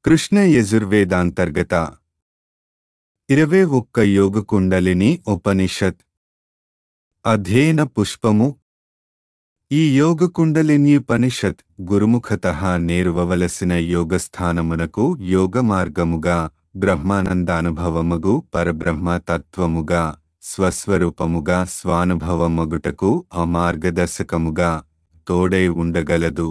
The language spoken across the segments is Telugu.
కృష్ణ యజుర్వేదాంతర్గత ఇరవై ఒక్క యోగ కుండలిని ఉపనిషత్ అధ్యయన పుష్పము ఈ యోగ కుండలిన్యుపనిషత్ గురుముఖత నేరువవలసిన యోగస్థానమునకు యోగ మార్గముగా బ్రహ్మానందానుభవముగు పరబ్రహ్మ తత్వముగా స్వస్వరూపముగా స్వానుభవమగుటకు అమార్గదర్శకముగా తోడై ఉండగలదు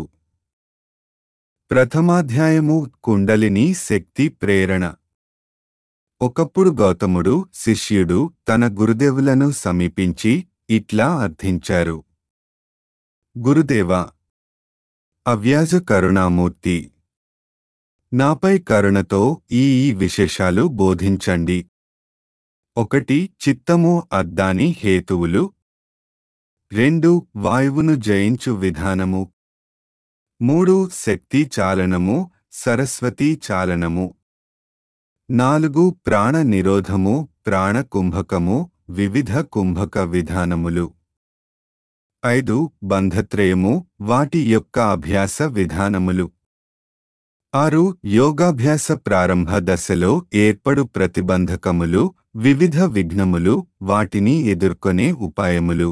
ప్రథమాధ్యాయము కుండలిని శక్తి ప్రేరణ ఒకప్పుడు గౌతముడు శిష్యుడు తన గురుదేవులను సమీపించి ఇట్లా అర్థించారు గురుదేవా అవ్యాజ కరుణామూర్తి నాపై కరుణతో ఈ ఈ విశేషాలు బోధించండి ఒకటి చిత్తము అద్దాని హేతువులు రెండు వాయువును జయించు విధానము మూడు శక్తి చాలనము సరస్వతీ చాలనము నాలుగు ప్రాణ నిరోధము ప్రాణ కుంభకము వివిధ కుంభక విధానములు ఐదు బంధత్రయము వాటి యొక్క అభ్యాస విధానములు ఆరు యోగాభ్యాస ప్రారంభ దశలో ఏర్పడు ప్రతిబంధకములు వివిధ విఘ్నములు వాటిని ఎదుర్కొనే ఉపాయములు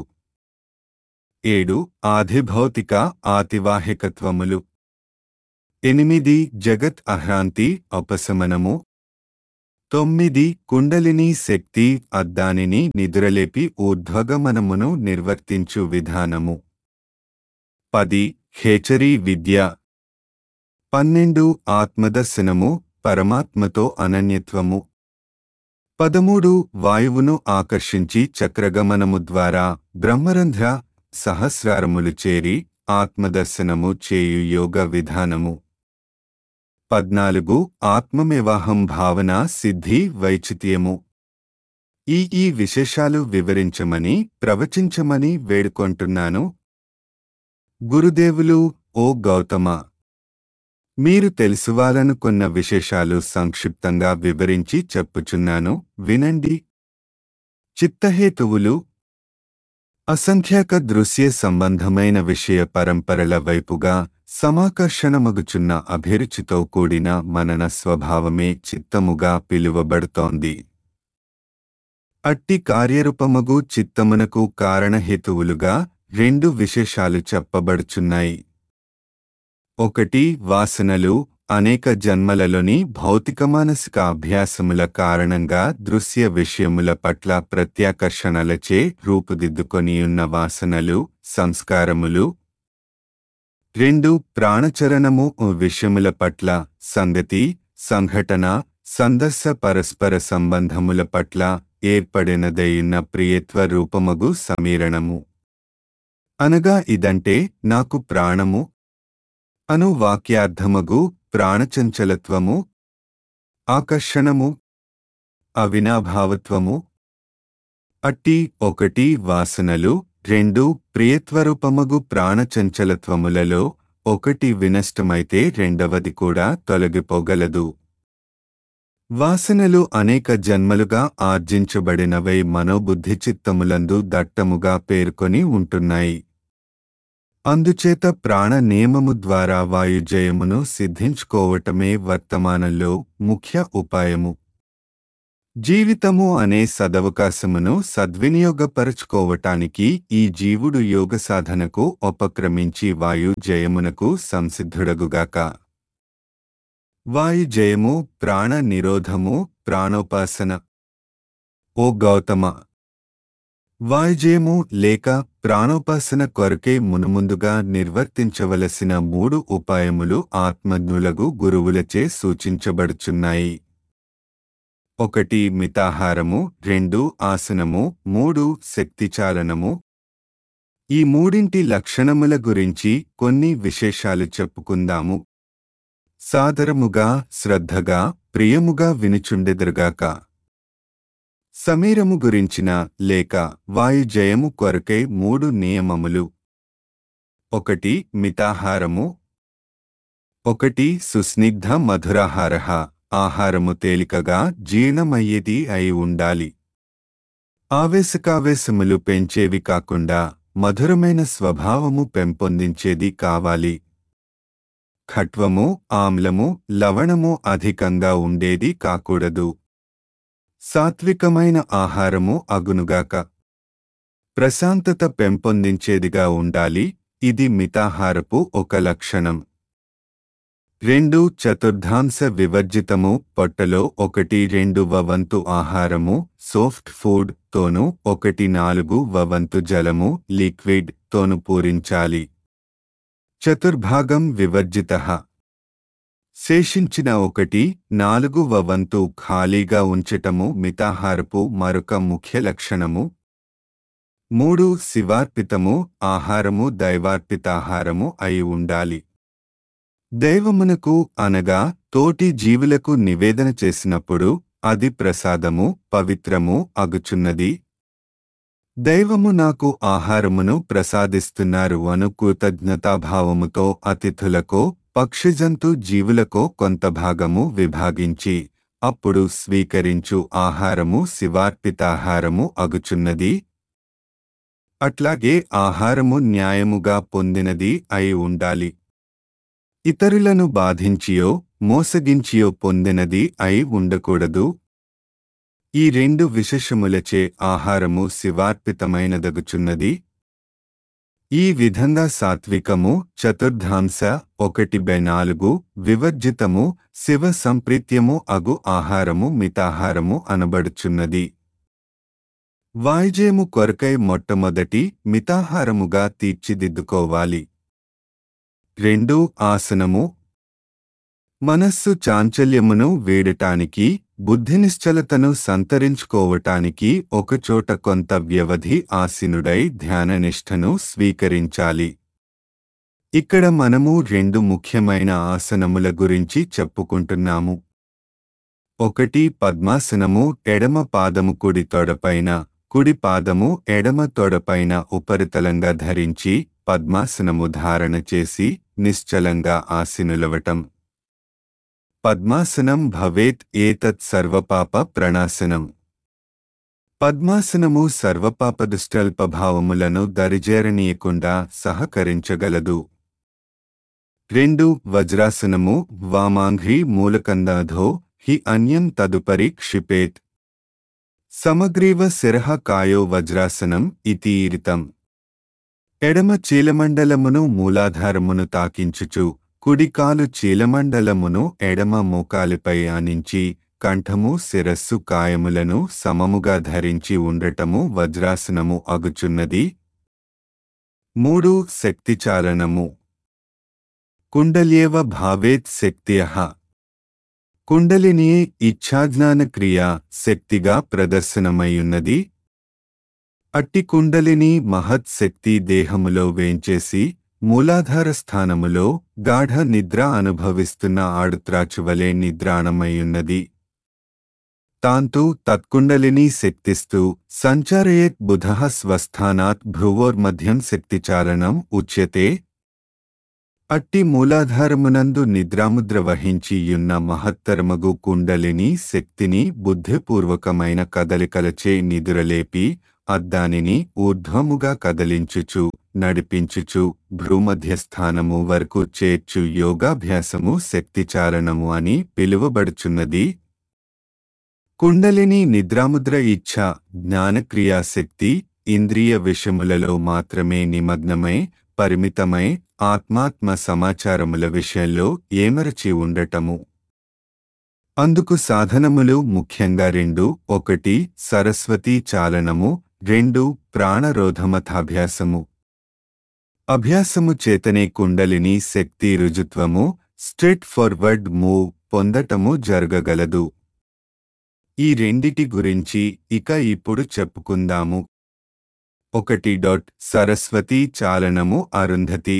ఏడు ఆధిభౌతిక ఆతివాహికత్వములు ఎనిమిది జగత్ అహ్రాంతి ఉపశమనము తొమ్మిది కుండలిని శక్తి అద్దానిని నిదురలేపి ఊర్ధ్వగమనమును నిర్వర్తించు విధానము పది హేచరీ విద్య పన్నెండు ఆత్మదర్శనము పరమాత్మతో అనన్యత్వము పదమూడు వాయువును ఆకర్షించి చక్రగమనము ద్వారా బ్రహ్మరంధ్ర సహస్రారములు చేరి ఆత్మదర్శనము చేయు యోగ విధానము పద్నాలుగు ఆత్మమేవాహం భావన సిద్ధి వైచిత్యము ఈ ఈ విశేషాలు వివరించమని ప్రవచించమని వేడుకొంటున్నాను గురుదేవులు ఓ గౌతమ మీరు తెలుసువాలనుకున్న విశేషాలు సంక్షిప్తంగా వివరించి చెప్పుచున్నాను వినండి చిత్తహేతువులు అసంఖ్యాక దృశ్య సంబంధమైన విషయ పరంపరల వైపుగా సమాకర్షణమగుచున్న అభిరుచితో కూడిన మనన స్వభావమే చిత్తముగా పిలువబడుతోంది అట్టి కార్యరూపమగు చిత్తమునకు కారణహేతువులుగా రెండు విశేషాలు చెప్పబడుచున్నాయి ఒకటి వాసనలు అనేక జన్మలలోని భౌతిక మానసిక అభ్యాసముల కారణంగా దృశ్య విషయముల పట్ల ప్రత్యాకర్షణలచే రూపుదిద్దుకొనియున్న వాసనలు సంస్కారములు రెండు ప్రాణచరణము విషయముల పట్ల సంగతి సంఘటన సందర్శ పరస్పర సంబంధముల పట్ల ఏర్పడినదైన ప్రియత్వ రూపమగు సమీరణము అనగా ఇదంటే నాకు ప్రాణము అను వాక్యార్థమగు ప్రాణచంచలత్వము ఆకర్షణము అవినాభావత్వము అట్టి ఒకటి వాసనలు రెండు ప్రియత్వరూపమగు ప్రాణచంచలత్వములలో ఒకటి వినష్టమైతే రెండవది కూడా తొలగిపోగలదు వాసనలు అనేక జన్మలుగా ఆర్జించబడినవై మనోబుద్ధి చిత్తములందు దట్టముగా పేర్కొని ఉంటున్నాయి అందుచేత ప్రాణ నియమము ద్వారా వాయుజయమును సిద్ధించుకోవటమే వర్తమానంలో ముఖ్య ఉపాయము జీవితము అనే సదవకాశమును సద్వినియోగపరచుకోవటానికి ఈ జీవుడు యోగ సాధనకు ఉపక్రమించి వాయు జయమునకు సంసిద్ధుడగుగాక వాయు జయము ప్రాణ నిరోధము ప్రాణోపాసన ఓ గౌతమ వాయుజయము లేక ప్రాణోపాసన కొరకే మునుముందుగా నిర్వర్తించవలసిన మూడు ఉపాయములు ఆత్మజ్ఞులగు గురువులచే సూచించబడుచున్నాయి ఒకటి మితాహారము రెండు ఆసనము మూడు శక్తిచాలనము ఈ మూడింటి లక్షణముల గురించి కొన్ని విశేషాలు చెప్పుకుందాము సాదరముగా శ్రద్ధగా ప్రియముగా వినుచుండెదురుగాక సమీరము గురించిన లేక వాయుజయము కొరకై మూడు నియమములు ఒకటి మితాహారము ఒకటి సుస్నిగ్ధ మధురాహార ఆహారము తేలికగా జీర్ణమయ్యేది అయి ఉండాలి ఆవేశకావేశములు పెంచేవి కాకుండా మధురమైన స్వభావము పెంపొందించేది కావాలి ఖట్వము ఆమ్లము లవణము అధికంగా ఉండేది కాకూడదు సాత్వికమైన ఆహారము అగునుగాక ప్రశాంతత పెంపొందించేదిగా ఉండాలి ఇది మితాహారపు ఒక లక్షణం రెండు చతుర్థాంశ వివర్జితము పొట్టలో ఒకటి రెండు వంతు ఆహారము సాఫ్ట్ ఫుడ్ తోను ఒకటి నాలుగు వంతు జలము లిక్విడ్ తోను పూరించాలి చతుర్భాగం వివర్జిత శేషించిన ఒకటి నాలుగు వంతు ఖాళీగా ఉంచటము మితాహారపు మరొక ముఖ్య లక్షణము మూడు శివార్పితము ఆహారము దైవార్పితాహారము అయి ఉండాలి దైవమునకు అనగా తోటి జీవులకు నివేదన చేసినప్పుడు అది ప్రసాదము పవిత్రము అగుచున్నది దైవము నాకు ఆహారమును ప్రసాదిస్తున్నారు అను కృతజ్ఞతాభావముతో అతిథులకో పక్షిజంతు జీవులకో కొంత భాగము విభాగించి అప్పుడు స్వీకరించు ఆహారము శివార్పితాహారము అగుచున్నది అట్లాగే ఆహారము న్యాయముగా పొందినది అయి ఉండాలి ఇతరులను బాధించియో మోసగించియో పొందినది అయి ఉండకూడదు ఈ రెండు విశేషములచే ఆహారము శివార్పితమైనదగుచున్నది ఈ విధంగా సాత్వికము చతుర్ధాంశ ఒకటి బై నాలుగు వివర్జితము శివ సంప్రీత్యము అగు ఆహారము మితాహారము అనబడుచున్నది వాయిజేము కొరకై మొట్టమొదటి మితాహారముగా తీర్చిదిద్దుకోవాలి రెండు ఆసనము మనస్సు చాంచల్యమును వీడటానికి బుద్ధినిశ్చలతను సంతరించుకోవటానికి ఒకచోట కొంత వ్యవధి ఆసీనుడై ధ్యాననిష్టను స్వీకరించాలి ఇక్కడ మనము రెండు ముఖ్యమైన ఆసనముల గురించి చెప్పుకుంటున్నాము ఒకటి పద్మాసనము ఎడమ పాదము కుడి తొడపైన కుడి పాదము ఎడమ తొడపైన ఉపరితలంగా ధరించి పద్మాసనము ధారణ చేసి నిశ్చలంగా ఆసీనులవటం పద్మాసనం భవేత్ ఏతత్ సర్వపాప ప్రణాశనం పద్మాసనము సర్వపాపదుష్టల్పభావములను దరిజేరనీయకుండా సహకరించగలదు రెండు వజ్రాసనము వామాంఘ్రి మూలకందాధో హి అన్యం తదుపరి క్షిపేత్ సమగ్రీవ శిరః కాయో వజ్రాసనం ఇతీరితం ఎడమ చీలమండలమును మూలాధారమును తాకించుచు కుడికాలు చీలమండలమును ఎడమ మోకాలిపై ఆనించి కంఠము శిరస్సు కాయములను సమముగా ధరించి ఉండటము వజ్రాసనము అగుచున్నది మూడు శక్తిచాలనము కుండల్యేవ భావేత్ శక్త్యః కుండలిని ఇచ్ఛాజ్ఞాన క్రియ శక్తిగా ప్రదర్శనమయ్యున్నది అట్టి కుండలిని మహత్ శక్తి దేహములో వేంచేసి మూలాధార స్థానములో గాఢ నిద్ర అనుభవిస్తున్న ఆడుత్రాచువలే నిద్రాణమయ్యున్నది తాంతు తత్కుండలిని శక్తిస్తూ సంచారయేత్ బుధ స్వస్థానాత్ భ్రువోర్మధ్యం శక్తిచారణం ఉచ్యతే అట్టి మూలాధారమునందు నిద్రాముద్ర వహించియున్న మహత్తరమగు కుండలిని శక్తిని బుద్ధిపూర్వకమైన కదలికలచే నిదురలేపి అద్దానిని ఊర్ధ్వముగా కదలించుచు నడిపించుచు భ్రూమధ్యస్థానము వరకు చేర్చు యోగాభ్యాసము శక్తిచారణము అని పిలువబడుచున్నది కుండలిని నిద్రాముద్ర ఇచ్ఛ జ్ఞానక్రియాశక్తి ఇంద్రియ విషయములలో మాత్రమే నిమగ్నమై పరిమితమై ఆత్మాత్మ సమాచారముల విషయంలో ఏమరచి ఉండటము అందుకు సాధనములు ముఖ్యంగా రెండు ఒకటి సరస్వతీ చాలనము రెండు ప్రాణరోధమథాభ్యాసము అభ్యాసము చేతనే కుండలిని శక్తి రుజుత్వము స్ట్రెట్ ఫార్వర్డ్ మూవ్ పొందటము జరగగలదు ఈ రెండిటి గురించి ఇక ఇప్పుడు చెప్పుకుందాము ఒకటి డాట్ సరస్వతీ చాలనము అరుంధతి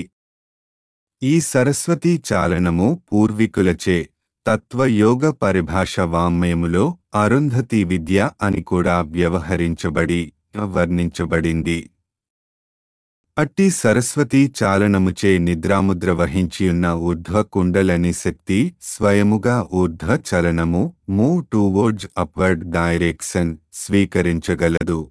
ఈ సరస్వతీ చాలనము పూర్వీకులచే తత్వయోగ పరిభాష వాంగ్మయములో అరుంధతి విద్య అని కూడా వ్యవహరించబడి వర్ణించబడింది అట్టి సరస్వతీ చాలనముచే నిద్రాముద్ర వహించియున్న ఊర్ధ్వ కుండలని శక్తి స్వయముగా ఊర్ధ్వ చలనము మూవ్ టువర్డ్స్ అప్వర్డ్ డైరెక్షన్ స్వీకరించగలదు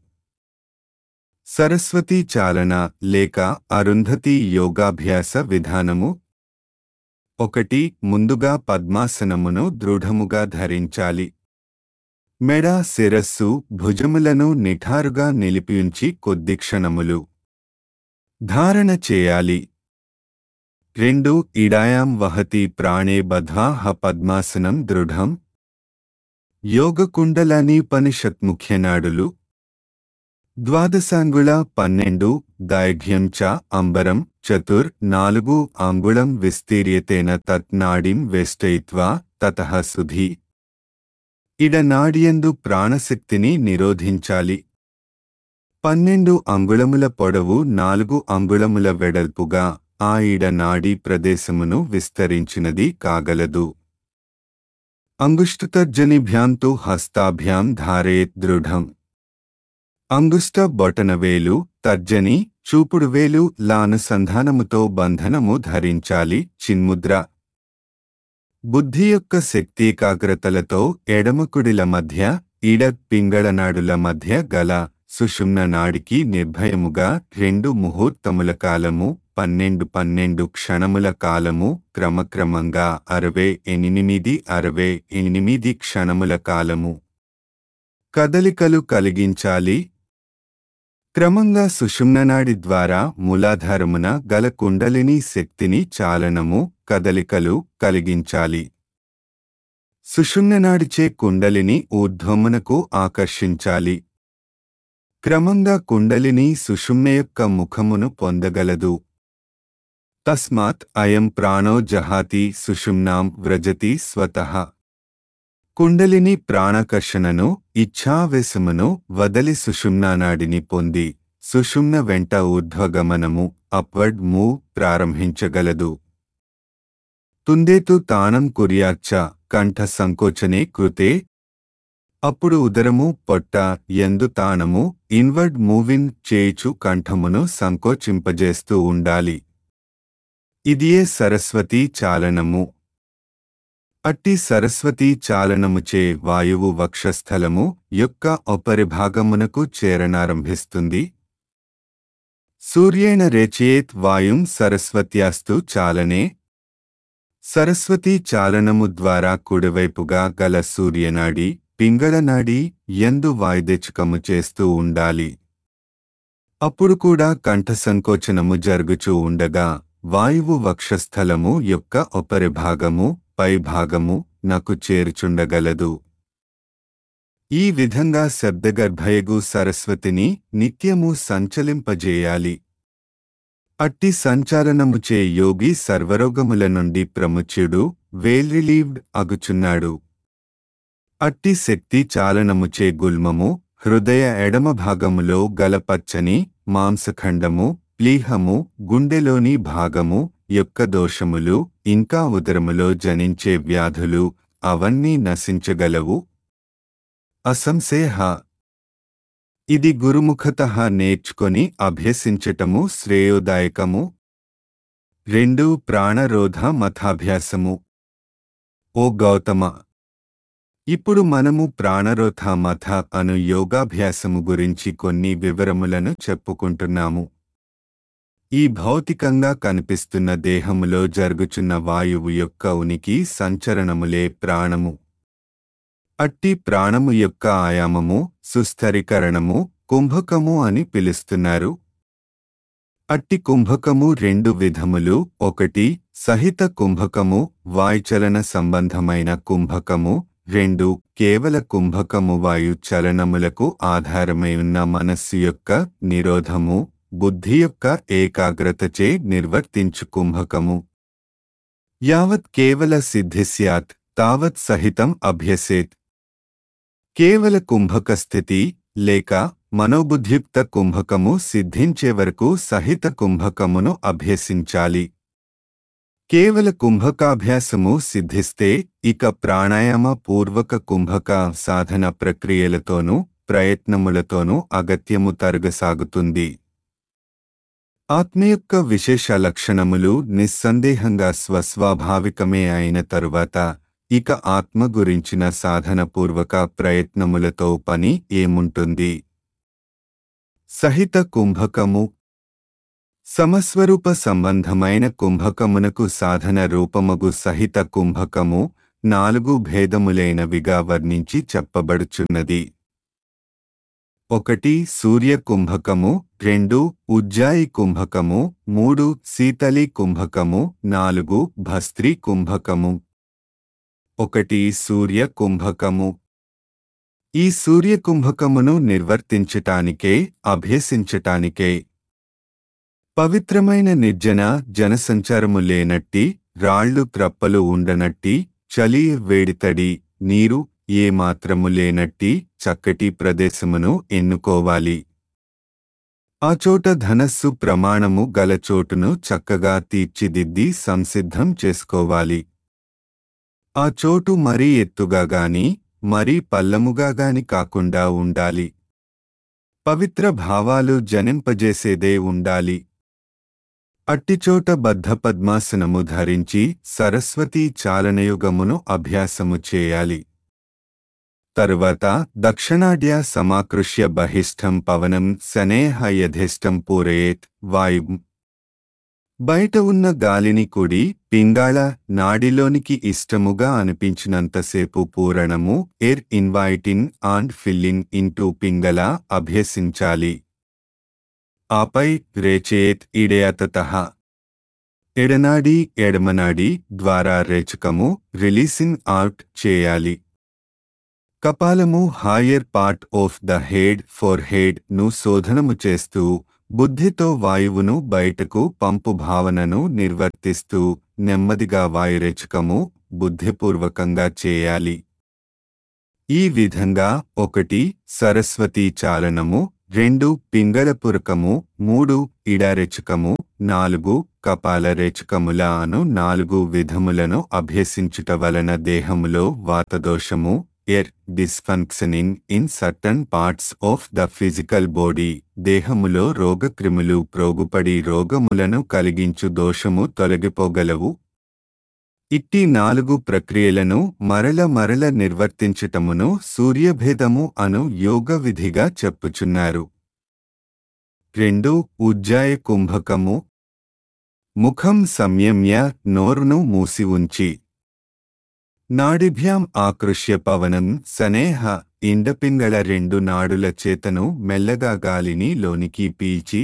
సరస్వతీ చాలన లేక అరుంధతి యోగాభ్యాస విధానము ఒకటి ముందుగా పద్మాసనమును దృఢముగా ధరించాలి మెడ శిరస్సు భుజములను నిఠారుగా నిలిపియుంచి కొద్ది క్షణములు ధారణ చేయాలి రెండు ఇడాయాం వహతి ప్రాణే బధాహ పద్మాసనం దృఢం యోగకుండలానీపనిషత్ ముఖ్యనాడులు ద్వాదశాంగుళ పన్నెండు దైర్ఘ్యం చ అంబరం చతుర్ నాలుగు అంగుళం విస్తీర్యతేన తత్ నాడిం వేష్టయిత్వా తతః సుధి ఇడ నాడియందు ప్రాణశక్తిని నిరోధించాలి పన్నెండు అంగుళముల పొడవు నాలుగు అంగుళముల వెడల్పుగా ఆ ఇడ నాడీ ప్రదేశమును విస్తరించినది కాగలదు అంగుష్టుతర్జనిభ్యాం తు హస్తాభ్యాం ధారయేత్ దృఢం అంగుష్ట బొటనవేలు తర్జని చూపుడువేలు లానుసంధానముతో బంధనము ధరించాలి చిన్ముద్ర బుద్ధి యొక్క శక్తీకాగ్రతలతో ఎడమకుడిల మధ్య ఇడ పింగళనాడుల మధ్య గల సుషుమ్న నాడికి నిర్భయముగా రెండు ముహూర్తముల కాలము పన్నెండు పన్నెండు క్షణముల కాలము క్రమక్రమంగా అరవై ఎనిమిది అరవై ఎనిమిది క్షణముల కాలము కదలికలు కలిగించాలి క్రమంగా సుషుమ్ననాడి ద్వారా మూలాధారమున గల కుండలిని శక్తిని చాలనము కదలికలు కలిగించాలి సుషుమ్ననాడిచే కుండలిని ఊర్ధ్వమునకు ఆకర్షించాలి క్రమంగా కుండలిని సుషుమ్న యొక్క ముఖమును పొందగలదు తస్మాత్ అయం ప్రాణో జహాతి సుషుమ్నాం వ్రజతి స్వతః కుండలిని ప్రాణకర్షణను ఇచ్ఛావేశమును వదలి సుషుమ్నానాడిని పొంది సుషుమ్న వెంట ఊర్ధ్వగమనము అప్వర్డ్ మూవ్ ప్రారంభించగలదు తుందేతు తానం కుర్యాచ్చ కంఠ సంకోచనే కృతే అప్పుడు ఉదరము పొట్ట ఎందు తానము ఇన్వర్డ్ మూవింగ్ చేయిచు కంఠమును సంకోచింపజేస్తూ ఉండాలి ఇదియే సరస్వతీ చాలనము అట్టి సరస్వతీ చాలనముచే వాయువు వక్షస్థలము యొక్క ఉపరిభాగమునకు చేరనారంభిస్తుంది సూర్యేణ రేచయేత్ వాయుం సరస్వత్యాస్తు చాలనే సరస్వతీ చాలనము ద్వారా కుడివైపుగా గల సూర్యనాడి పింగళనాడి ఎందు వాయుదెచ్చుకము చేస్తూ ఉండాలి అప్పుడు కూడా కంఠ సంకోచనము జరుగుచూ ఉండగా వాయువు వక్షస్థలము యొక్క ఉపరిభాగము పైభాగము నాకు చేరుచుండగలదు ఈ విధంగా శబ్దగర్భయగు సరస్వతిని నిత్యము సంచలింపజేయాలి అట్టి సంచాలనముచే యోగి సర్వరోగముల నుండి ప్రముచ్యుడు వేల్రిలీవ్డ్ అగుచున్నాడు అట్టి శక్తి చాలనముచే గుల్మము హృదయ ఎడమ భాగములో గలపచ్చని మాంసఖండము ప్లీహము గుండెలోని భాగము యొక్క దోషములు ఇంకా ఉదరములో జనించే వ్యాధులు అవన్నీ నశించగలవు అసంశేహ ఇది గురుముఖత నేర్చుకొని అభ్యసించటము శ్రేయోదాయకము రెండు ప్రాణరోధ మథాభ్యాసము ఓ గౌతమ ఇప్పుడు మనము ప్రాణరోధ మథ అను యోగాభ్యాసము గురించి కొన్ని వివరములను చెప్పుకుంటున్నాము ఈ భౌతికంగా కనిపిస్తున్న దేహములో జరుగుచున్న వాయువు యొక్క ఉనికి సంచరణములే ప్రాణము అట్టి ప్రాణము యొక్క ఆయామము సుస్థిరీకరణము కుంభకము అని పిలుస్తున్నారు అట్టి కుంభకము రెండు విధములు ఒకటి సహిత కుంభకము వాయుచలన సంబంధమైన కుంభకము రెండు కేవల కుంభకము వాయు చలనములకు ఆధారమై ఉన్న మనస్సు యొక్క నిరోధము బుద్ధి యొక్క ఏకాగ్రతచే నిర్వర్తించు కుంభకము యావత్ కేవల సిద్ధి స్యాత్ తావత్ సహితం అభ్యసేత్ కేవల కుంభక స్థితి లేక మనోబుద్ధియుక్త కుంభకము సిద్ధించే వరకు సహిత కుంభకమును అభ్యసించాలి కేవల కుంభకాభ్యాసము సిద్ధిస్తే ఇక ప్రాణాయామ పూర్వక కుంభక సాధన ప్రక్రియలతోనూ ప్రయత్నములతోనూ అగత్యము తరగసాగుతుంది ఆత్మ యొక్క విశేష లక్షణములు నిస్సందేహంగా స్వస్వాభావికమే అయిన తరువాత ఇక ఆత్మ గురించిన సాధనపూర్వక ప్రయత్నములతో పని ఏముంటుంది సహిత కుంభకము సమస్వరూప సంబంధమైన కుంభకమునకు సాధన రూపమగు సహిత కుంభకము నాలుగు భేదములైనవిగా వర్ణించి చెప్పబడుచున్నది ఒకటి సూర్య కుంభకము రెండు ఉజ్జాయి కుంభకము మూడు శీతలి కుంభకము నాలుగు భస్త్రి కుంభకము ఒకటి సూర్య కుంభకము ఈ సూర్య కుంభకమును నిర్వర్తించటానికే అభ్యసించటానికే పవిత్రమైన నిర్జన జనసంచారము లేనట్టి రాళ్ళు త్రప్పలు ఉండనట్టి చలి వేడితడి నీరు ఏ మాత్రము లేనట్టి చక్కటి ప్రదేశమును ఎన్నుకోవాలి ఆ చోట ధనస్సు ప్రమాణము గల చోటును చక్కగా తీర్చిదిద్ది సంసిద్ధం చేసుకోవాలి ఆ చోటు మరీ ఎత్తుగా గాని మరీ పల్లముగా గాని కాకుండా ఉండాలి పవిత్ర భావాలు జనింపజేసేదే ఉండాలి అట్టిచోట బద్ధ పద్మాసనము ధరించి సరస్వతీ చాలనయుగమును అభ్యాసము చేయాలి తరువాత దక్షిణాడ్య సమాకృష్య బహిష్టం పవనం శనేహ యథిష్టం పూరయేత్ వాయు బయట ఉన్న గాలిని కుడి పింగాళ నాడిలోనికి ఇష్టముగా అనిపించినంతసేపు పూరణము uh inviting and filling into Pingala అభ్యసించాలి ఆపై రేచేత్ ఇడయతత ఎడనాడి ఎడమనాడి ద్వారా రేచకము రిలీసింగ్ అవుట్ చేయాలి కపాలము higher part of the head forehead ను శోధనము చేస్తూ బుద్ధితో వాయువును బయటకు పంపు భావనను నిర్వర్తిస్తూ నెమ్మదిగా వాయురేచకము బుద్ధిపూర్వకంగా చేయాలి ఈ విధంగా ఒకటి సరస్వతీ చాలనము రెండు పింగళపురకము మూడు ఇడారెచకము నాలుగు కపాల రేచకముల అను నాలుగు విధములను అభ్యసించుట వలన దేహములో వాతదోషము uh dysfunctioning in certain parts of the physical body దేహములో రోగక్రిములు ప్రోగుపడి రోగములను కలిగించు దోషము తొలగిపోగలవు ఇట్టి నాలుగు ప్రక్రియలను మరల మరల నిర్వర్తించటమును సూర్యభేదము అను యోగ విధిగా చెప్పుచున్నారు రెండు ఉజ్జాయ కుంభకము ముఖం సంయమ్య నోరును మూసి ఉంచి నాడిభ్యాం ఆకృష్య పవనం సనేహ ఇండపింగళ రెండు నాడుల చేతను మెల్లగా గాలిని లోనికి పీల్చి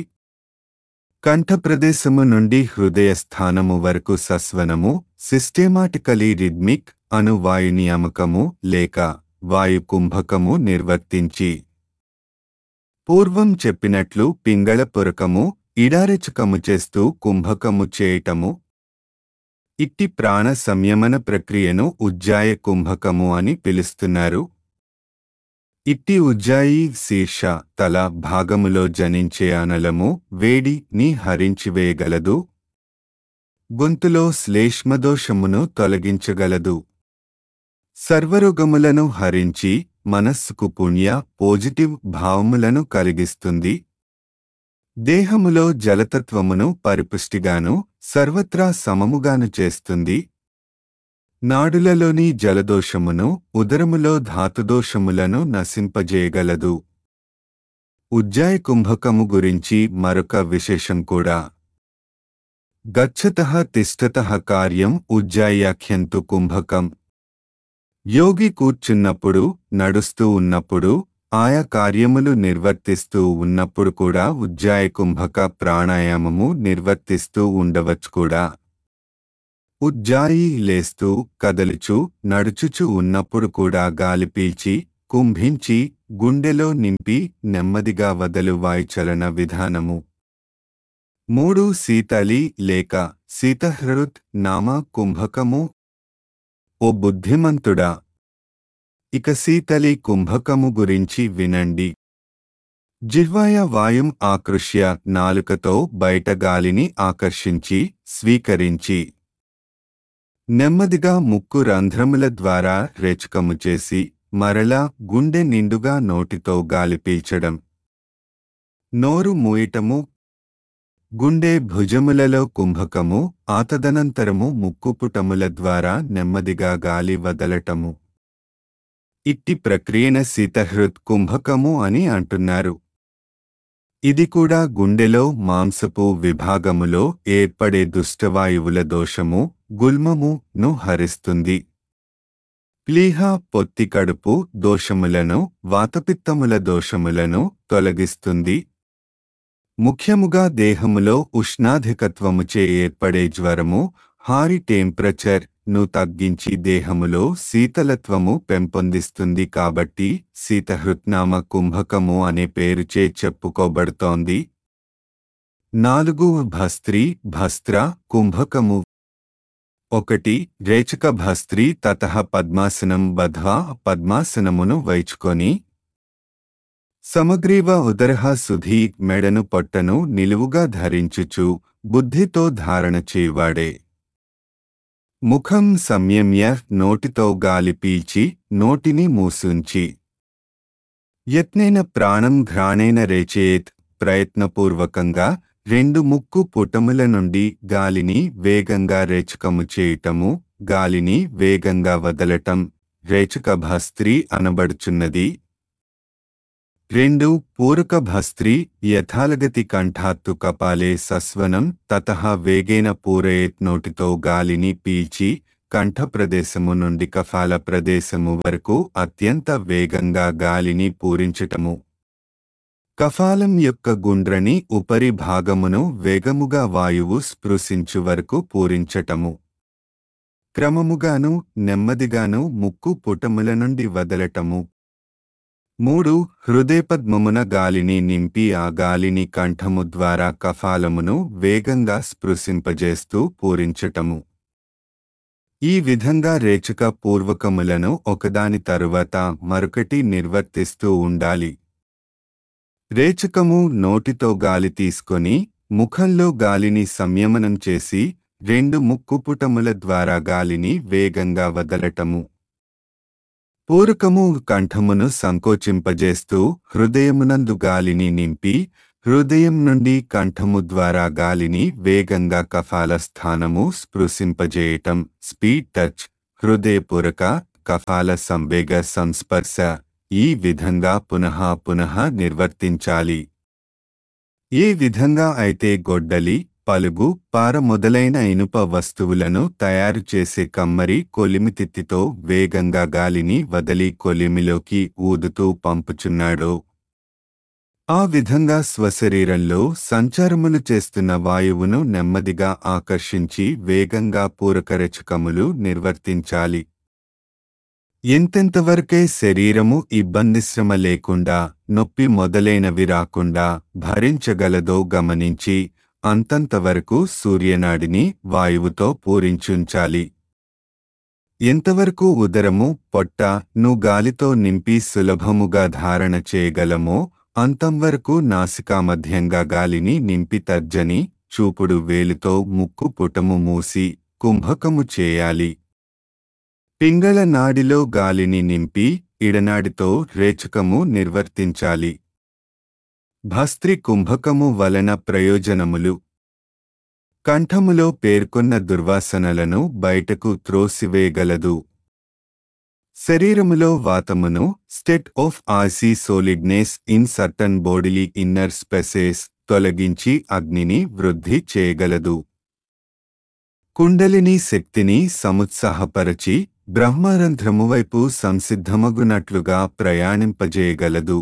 కంఠప్రదేశము నుండి హృదయ స్థానము వరకు సస్వనము సిస్టేమాటికలీ రిద్మిక్ అను వాయు నియామకము లేక వాయు కుంభకము నిర్వర్తించి పూర్వం చెప్పినట్లు పింగళ పురకము ఇడారెచకము చేస్తూ కుంభకము చేయటము ఇట్టి ప్రాణ సంయమన ప్రక్రియను ఉజ్జాయ కుంభకము అని పిలుస్తున్నారు ఇట్టి ఉజ్జాయి శీర్ష తల భాగములో జనించే అనలము వేడిని హరించివేయగలదు గొంతులో శ్లేష్మదోషమును తొలగించగలదు సర్వరోగములను హరించి మనస్సుకు పుణ్య పాజిటివ్ భావములను కలిగిస్తుంది దేహములో జలతత్వమును పరిపుష్టిగాను సర్వత్రా సమముగాను చేస్తుంది నాడులలోని జలదోషమును ఉదరములో ధాతుదోషములను నశింపజేయగలదు ఉజ్జాయ కుంభకము గురించి మరొక విశేషం కూడా గచ్చత తిష్టత కార్యం ఉజ్జాయాఖ్యంతు కుంభకం యోగి కూర్చున్నప్పుడు నడుస్తూ ఉన్నప్పుడు ఆయా కార్యములు నిర్వర్తిస్తూ ఉన్నప్పుడు కూడా ఉజ్జాయ కుంభక ప్రాణాయామము నిర్వర్తిస్తూ ఉండవచ్చు కూడా ఉజ్జాయి లేస్తూ కదలుచు నడుచుచు ఉన్నప్పుడు కూడా గాలి పీల్చి కుంభించి గుండెలో నింపి నెమ్మదిగా వదలు వాయుచలన విధానము మూడు శీతలి లేక శీతహృత్ నామ కుంభకము ఓ బుద్ధిమంతుడా ఇక శీతలి కుంభకము గురించి వినండి జిహ్వాయ వాయుం ఆకృష్య నాలుకతో బయట గాలిని ఆకర్షించి స్వీకరించి నెమ్మదిగా ముక్కు రంధ్రముల ద్వారా రేచకము చేసి మరలా గుండె నిండుగా నోటితో గాలి పీల్చడం నోరు మూయటము గుండె భుజములలో కుంభకము ఆతదనంతరము ముక్కుపుటముల ద్వారా నెమ్మదిగా గాలి వదలటము ఇట్టి ప్రక్రియన శీతహృత్ కుంభకము అని అంటున్నారు ఇది కూడా గుండెలో మాంసపు విభాగములో ఏర్పడే దుష్టవాయువుల దోషము గుల్మము ను హరిస్తుంది ప్లీహ పొత్తి కడుపు దోషములను వాతపిత్తముల దోషములను తొలగిస్తుంది ముఖ్యముగా దేహములో ఉష్ణాధికత్వముచే ఏర్పడే జ్వరము హారి టెంపరేచర్ ను తగ్గించి దేహములో శీతలత్వము పెంపొందిస్తుంది కాబట్టి శీతహృత్నామ కుంభకము అనే పేరుచే చెప్పుకోబడుతోంది నాలుగు భస్త్రి భస్త్ర కుంభకము ఒకటి రేచక భస్త్రి తత పద్మాసనం బధ్వా పద్మాసనమును వైచుకొని సమగ్రీవ ఉదరహ సుధీ మెడను పొట్టను నిలువుగా ధరించుచు బుద్ధితో ధారణ చేయువాడే ముఖం సంయమ్య నోటితో గాలి పీల్చి నోటిని మూసుంచి యత్నేన ప్రాణం ఘ్రాణేన రేచేత్ ప్రయత్నపూర్వకంగా రెండు ముక్కు పుటముల నుండి గాలిని వేగంగా రేచకము చేయటము గాలిని వేగంగా వదలటం రేచక భస్త్రి అనబడుచున్నది రెండు పూరక భస్త్రి యథాలగతి కంఠాత్తు కపాలే సస్వనం తత వేగేన పూరయేత్ నోటితో గాలిని పీల్చి కంఠ ప్రదేశము నుండి కఫాల ప్రదేశము వరకు అత్యంత వేగంగా గాలిని పూరించటము కఫాలం యొక్క గుండ్రని ఉపరి భాగమును వేగముగా వాయువు స్పృశించు వరకు పూరించటము క్రమముగాను నెమ్మదిగాను ముక్కు పుటముల నుండి వదలటము మూడు హృదయపద్మమున గాలిని నింపి ఆ గాలిని కంఠము ద్వారా కఫాలమును వేగంగా స్పృశింపజేస్తూ పూరించటము ఈ విధంగా రేచక పూర్వకములను ఒకదాని తరువాత మరొకటి నిర్వర్తిస్తూ ఉండాలి రేచకము నోటితో గాలి తీసుకొని ముఖంలో గాలిని సంయమనం చేసి రెండు ముక్కుపుటముల ద్వారా గాలిని వేగంగా వదలటము పూరకము కంఠమును సంకోచింపజేస్తూ హృదయమునందు గాలిని నింపి హృదయం నుండి కంఠము ద్వారా గాలిని వేగంగా కఫాల స్థానము స్పృశింపజేయటం స్పీడ్ టచ్ హృదయపూరక కఫాల సంవేగ సంస్పర్శ ఈ విధంగా పునః పునః నిర్వర్తించాలి ఏ విధంగా అయితే గొడ్డలి పలుగు పార మొదలైన ఇనుప వస్తువులను తయారు చేసే కమ్మరి కొలిమితిత్తితో వేగంగా గాలిని వదలి కొలిమిలోకి ఊదుతూ పంపుచున్నాడో ఆ విధంగా స్వశరీరంలో సంచారములు చేస్తున్న వాయువును నెమ్మదిగా ఆకర్షించి వేగంగా పూరకరచకములు నిర్వర్తించాలి ఎంతెంతవరకే శరీరము ఇబ్బంది శ్రమ లేకుండా నొప్పి మొదలైనవి రాకుండా భరించగలదో గమనించి అంతంతవరకు సూర్యనాడిని వాయువుతో పూరించుంచాలి ఎంతవరకు ఉదరము పొట్ట ను గాలితో నింపి సులభముగా ధారణ చేయగలమో అంతంవరకు నాసికామధ్యంగా గాలిని నింపి తర్జని చూపుడు వేలుతో ముక్కు పుటము మూసి కుంభకము చేయాలి పింగళ నాడిలో గాలిని నింపి ఇడనాడితో రేచకము నిర్వర్తించాలి భస్త్రి కుంభకము వలన ప్రయోజనములు కంఠములో పేర్కొన్న దుర్వాసనలను బయటకు త్రోసివేయగలదు శరీరములో వాతమును స్టెట్ ఆఫ్ ఆసీ solidness in certain bodily inner spaces తొలగించి అగ్నిని వృద్ధి చేయగలదు కుండలిని శక్తిని సముత్సాహపరచి బ్రహ్మరంధ్రము వైపు సంసిద్ధమగునట్లుగా ప్రయాణింపజేయగలదు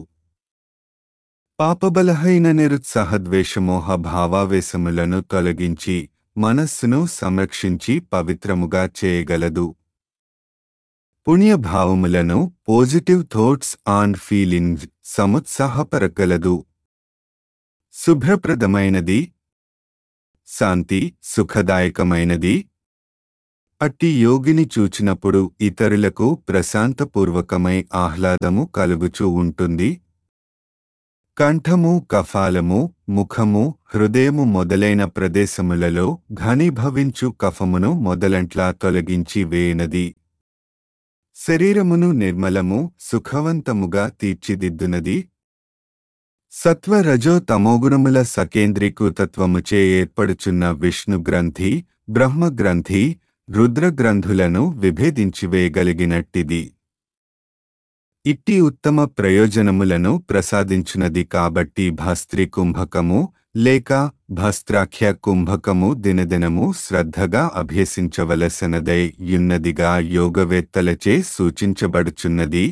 పాపబలహైన నిరుత్సాహద్వేషమోహ భావావేశములను తొలగించి మనస్సును సంరక్షించి పవిత్రముగా చేయగలదు పుణ్యభావములను పాజిటివ్ థాట్స్ అండ్ ఫీలింగ్స్ సముత్సాహపరగలదు శుభ్రప్రదమైనది శాంతి సుఖదాయకమైనది అట్టి యోగిని చూచినప్పుడు ఇతరులకు ప్రశాంతపూర్వకమై ఆహ్లాదము కలుగుచూ ఉంటుంది కంఠము కఫాలము ముఖము హృదయము మొదలైన ప్రదేశములలో ఘనీభవించు కఫమును మొదలంట్లా తొలగించి వేయనది శరీరమును నిర్మలము సుఖవంతముగా తీర్చిదిద్దునది సత్వ రజో తమోగుణముల సకేంద్రీకృతత్వముచే ఏర్పడుచున్న విష్ణు గ్రంథి బ్రహ్మ గ్రంథి రుద్ర గ్రంథులను విభేదించివేయగలిగినట్టిది ఇట్టి ఉత్తమ ప్రయోజనములను ప్రసాదించునది కాబట్టి భస్త్రి కుంభకము లేక భస్త్రాఖ్య కుంభకము దినదినము శ్రద్ధగా అభ్యసించవలసినదై యున్నదిగా యోగవేత్తలచే సూచించబడుచున్నది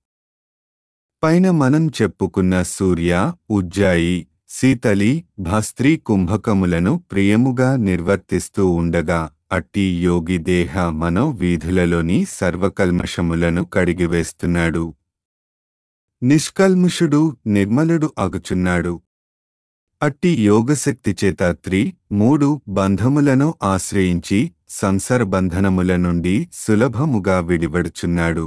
పైన మనం చెప్పుకున్న సూర్య ఉజ్జాయి శీతలి భస్త్రీ కుంభకములను ప్రియముగా నిర్వర్తిస్తూ ఉండగా అట్టి యోగి దేహ మనో వీధులలోని సర్వకల్మషములను కడిగివేస్తున్నాడు నిష్కల్ముషుడు నిర్మలుడు అగుచున్నాడు అట్టి యోగశక్తి చేత త్రి మూడు బంధములను ఆశ్రయించి సంసార బంధనముల నుండి సులభముగా విడివడుచున్నాడు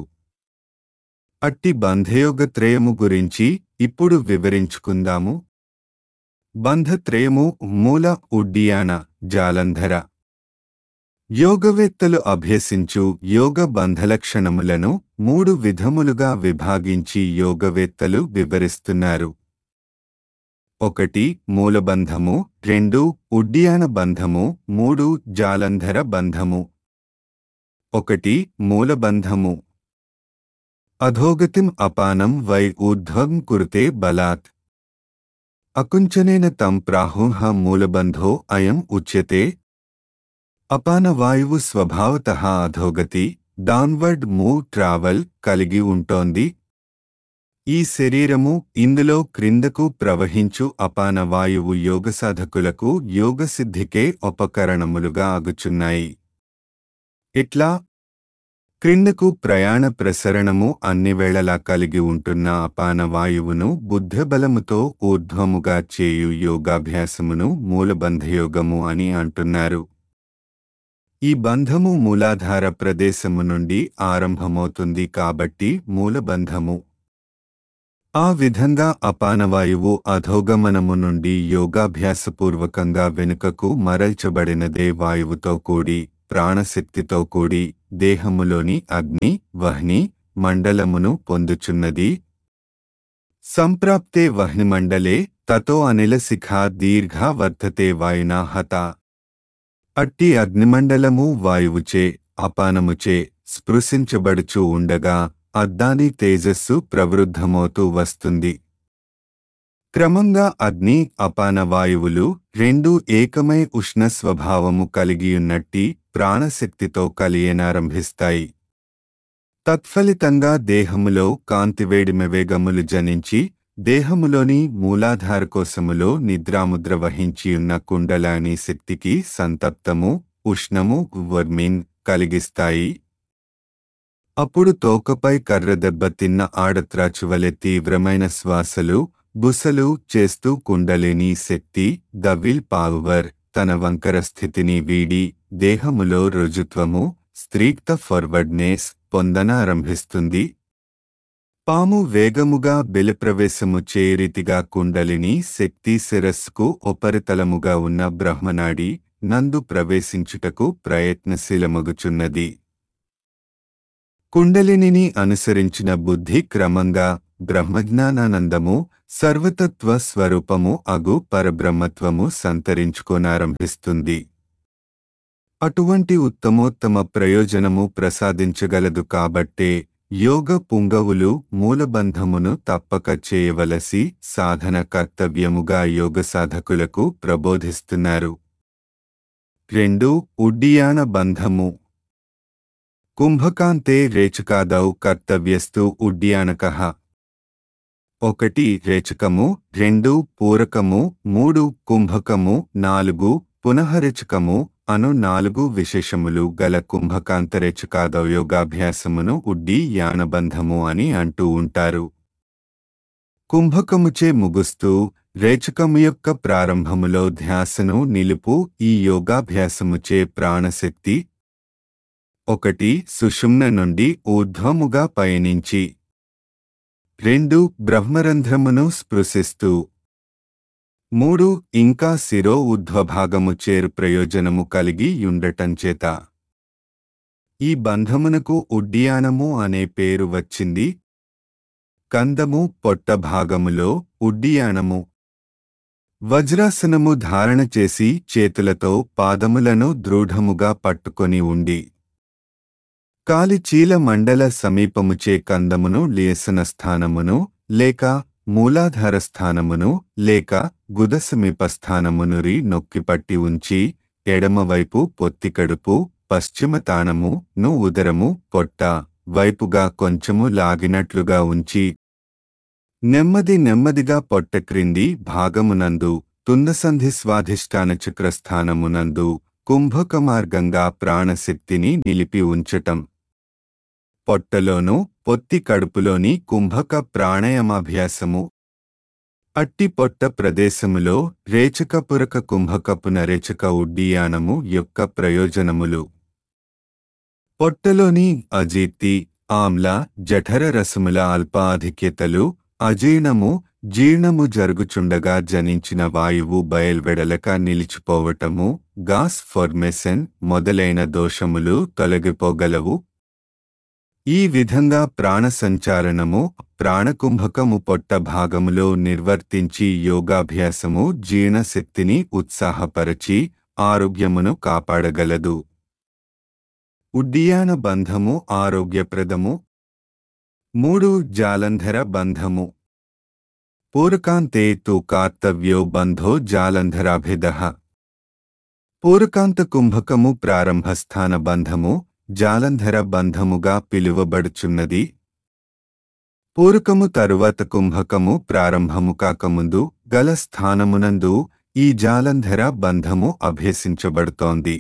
అట్టి బంధయోగత్రయము గురించి ఇప్పుడు వివరించుకుందాము బంధత్రయము మూల ఉడ్డియాన జాలంధర యోగవేత్తలు అభ్యసించు యోగ బంధలక్షణములను మూడు విధములుగా విభాగించి యోగవేత్తలు వివరిస్తున్నారు ఒకటి మూలబంధము రెండు ఉడ్డియాన బంధము మూడు జాలంధర బంధము ఒకటి మూలబంధము అధోగతిం అపానం వై ఊర్ధ్వం కురుతే బలాత్ అకుంచనేన తం ప్రాహుః మూలబంధో అయం ఉచ్యతే అపానవాయువు స్వభావత అధోగతి డౌన్వర్డ్ మూవ్ ట్రావెల్ కలిగి ఉంటోంది ఈ శరీరము ఇందులో క్రిందకు ప్రవహించు అపాన వాయువు యోగసాధకులకు యోగసిద్ధికే ఉపకరణములుగా ఆగుచున్నాయి ఇట్లా క్రిందకు ప్రయాణ ప్రసరణము అన్ని వేళలా కలిగి ఉంటున్న అపాన వాయువును బుద్ధబలముతో ఊర్ధ్వముగా చేయు యోగాభ్యాసమును మూలబంధయోగము అని అంటున్నారు ఈ బంధము మూలాధార ప్రదేశము నుండి ఆరంభమవుతుంది కాబట్టి మూలబంధము ఆ విధంగా అపానవాయువు అధోగమనము నుండి యోగాభ్యాసపూర్వకంగా వెనుకకు మరల్చబడినదే వాయువుతో కూడి ప్రాణశక్తితో కూడి దేహములోని అగ్ని వహ్ని మండలమును పొందుచున్నది సంప్రాప్తే వహ్నిమండలే తతో అనిలశిఖా దీర్ఘ వర్ధతే వాయునా హత అట్టి అగ్నిమండలము వాయువుచే అపానముచే స్పృశించబడుచూ ఉండగా అద్దాని తేజస్సు ప్రవృద్ధమవుతూ వస్తుంది క్రమంగా అగ్ని అపాన వాయువులు రెండు ఏకమై ఉష్ణ స్వభావము కలిగియున్నట్టి ప్రాణశక్తితో కలియనారంభిస్తాయి తత్ఫలితంగా దేహములో కాంతివేడిమెవేగములు జనించి దేహములోని మూలాధార కోశములో నిద్రాముద్ర వహించియున్న కుండలాని శక్తికి సంతప్తము ఉష్ణము వర్మిన్ కలిగిస్తాయి అప్పుడు తోకపై కర్ర దెబ్బతిన్న ఆడత్రాచువలె తీవ్రమైన శ్వాసలు బుసలు చేస్తూ కుండలిని శక్తి ద విల్ పవర్ తన వంకర స్థితిని వీడి దేహములో రుజుత్వము స్త్రీక్త ఫార్వర్డ్నెస్ పొందనారంభిస్తుంది పాము వేగముగా బెలప్రవేశము చేరితిగా కుండలిని శక్తి శిరస్సుకు ఉపరితలముగా ఉన్న బ్రహ్మనాడి నందు ప్రవేశించుటకు ప్రయత్నశీలమగుచున్నది కుండలినిని అనుసరించిన బుద్ధి క్రమంగా బ్రహ్మజ్ఞానానందము సర్వతత్వ స్వరూపము అగు పరబ్రహ్మత్వము సంతరించుకోనారంభిస్తుంది అటువంటి ఉత్తమోత్తమ ప్రయోజనము ప్రసాదించగలదు కాబట్టే యోగ పుంగవులు మూలబంధమును తప్పక చేయవలసి సాధన కర్తవ్యముగా యోగ సాధకులకు ప్రబోధిస్తున్నారు రెండు ఉడ్డియాన బంధము కుంభకాంతే రేచకాదౌ కర్తవ్యస్తు ఉడ్డియానకః ఒకటి రేచకము రెండు పూరకము మూడు కుంభకము నాలుగు పునఃరేచకము అను నాలుగు విశేషములు గల కుంభకాంతరేచకాదౌ యోగాభ్యాసమును ఉడ్డి యానబంధము అని అంటూ ఉంటారు కుంభకముచే ముగుస్తూ రేచకము యొక్క ప్రారంభములో ధ్యాసను నిలుపు ఈ యోగాభ్యాసముచే ప్రాణశక్తి ఒకటి సుషుమ్న నుండి ఊర్ధ్వముగా పయనించి రెండు బ్రహ్మరంధ్రమును స్పృశిస్తూ మూడు ఇంకా శిరో ఊర్ధ్వభాగము చేరు ప్రయోజనము కలిగి యుండటంచేత ఈ బంధమునకు ఉడ్డియానము అనే పేరు వచ్చింది కందము పొట్ట భాగములో ఉడ్డియానము వజ్రాసనము ధారణ చేసి చేతులతో పాదములను దృఢముగా పట్టుకొని ఉండి కాలిచీల మండల సమీపముచే కందమును లేసన స్థానమును లేక మూలాధార స్థానమును లేక గుద సమీప స్థానమునురి నొక్కిపట్టి ఉంచి ఎడమవైపు పొత్తికడుపు పశ్చిమ తాణము ను ఉదరము పొట్ట వైపుగా కొంచెము లాగినట్లుగా ఉంచి నెమ్మది నెమ్మదిగా పొట్ట క్రింది భాగమునందు తుందసంధి స్వాధిష్టాన చక్రస్థానమునందు కుంభక మార్గంగా ప్రాణశక్తిని నిలిపి ఉంచటం పొట్టలోనూ పొత్తి కడుపులోని కుంభక ప్రాణాయామాభ్యాసము అట్టి పొట్ట ప్రదేశములో రేచకపురక కుంభకపు నరేచక ఉడ్డీయానము యొక్క ప్రయోజనములు పొట్టలోని అజీర్తి ఆమ్ల జఠర రసముల అల్పాధిక్యతలు అజీర్ణము జీర్ణము జరుగుచుండగా జనించిన వాయువు బయల్వెడలక నిలిచిపోవటము గాస్ ఫార్మేషన్ మొదలైన దోషములు తొలగిపోగలవు ఈ విధంగా ప్రాణ సంచారణము ప్రాణకుంభకము పొట్ట భాగములో నిర్వర్తించి యోగాభ్యాసము జీర్ణశక్తిని ఉత్సాహపరచి ఆరోగ్యమును కాపాడగలదు ఉడ్డియాన బంధము ఆరోగ్యప్రదము మూడు జాలంధర బంధము పూరకాంతే తు కార్తవ్యో బంధో జాలంధరాభిద పూరకాంత కుంభకము ప్రారంభస్థాన బంధము జాలంధర బంధముగా పిలువబడుచున్నది పూరకము తరువాత కుంభకము ప్రారంభము కాకముందు గల స్థానమునందు ఈ జాలంధర బంధము అభ్యసించబడుతోంది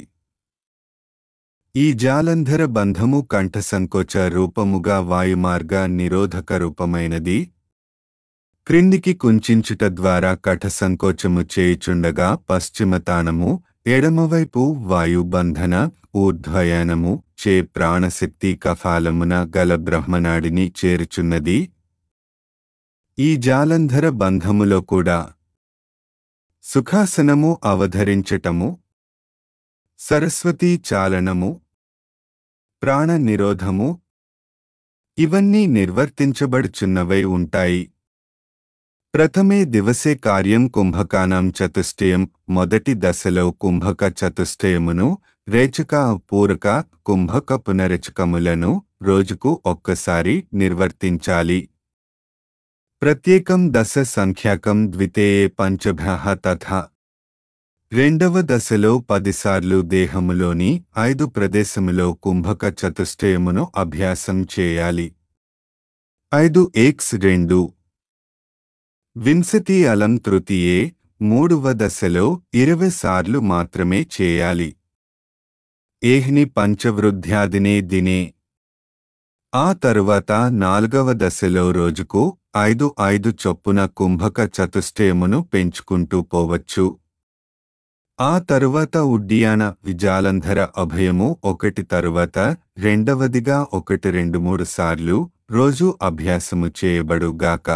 ఈ జాలంధర బంధము కంఠసంకోచ రూపముగా వాయుమార్గ నిరోధక రూపమైనది క్రిందికి కుంచించుట ద్వారా కఠసంకోచము చేయుచుండగా పశ్చిమతానము ఎడమవైపు వాయుబంధన ఊర్ధ్వయానము చే ప్రాణశక్తి కఫాలమున గల బ్రహ్మనాడిని చేరుచున్నది ఈ జాలంధర బంధములో కూడా సుఖాసనము అవధరించటము సరస్వతీ చాలనము ప్రాణ నిరోధము ఇవన్నీ నిర్వర్తించబడుచున్నవై ఉంటాయి ప్రథమే దివసే కార్యం కుంభకానం చతుష్టయం మొదటి దశలో కుంభక చతుష్టయమును రేచక పూరక కుంభక పునరచకములను రోజుకు ఒక్కసారి నిర్వర్తించాలి ప్రత్యేకం దశ సంఖ్యాకం ద్వితీయే పంచభ్య తథా రెండవ దశలో పదిసార్లు దేహములోని ఐదు ప్రదేశములో కుంభక చతుష్టయమును అభ్యాసం చేయాలి ఐదు ఎక్స్ రెండు వింశతి అలం తృతీయే మూడవ దశలో ఇరవై సార్లు మాత్రమే చేయాలి ఏహ్ని పంచవృద్ధ్యాదినే దినే ఆ తరువాత నాలుగవ దశలో రోజుకు ఐదు ఐదు చొప్పున కుంభక చతుష్టయమును పెంచుకుంటూ పోవచ్చు ఆ తరువాత ఉడ్డియాన విజాలంధర అభయము ఒకటి తరువాత రెండవదిగా ఒకటి రెండు మూడు సార్లు రోజు అభ్యాసము చేయబడుగాక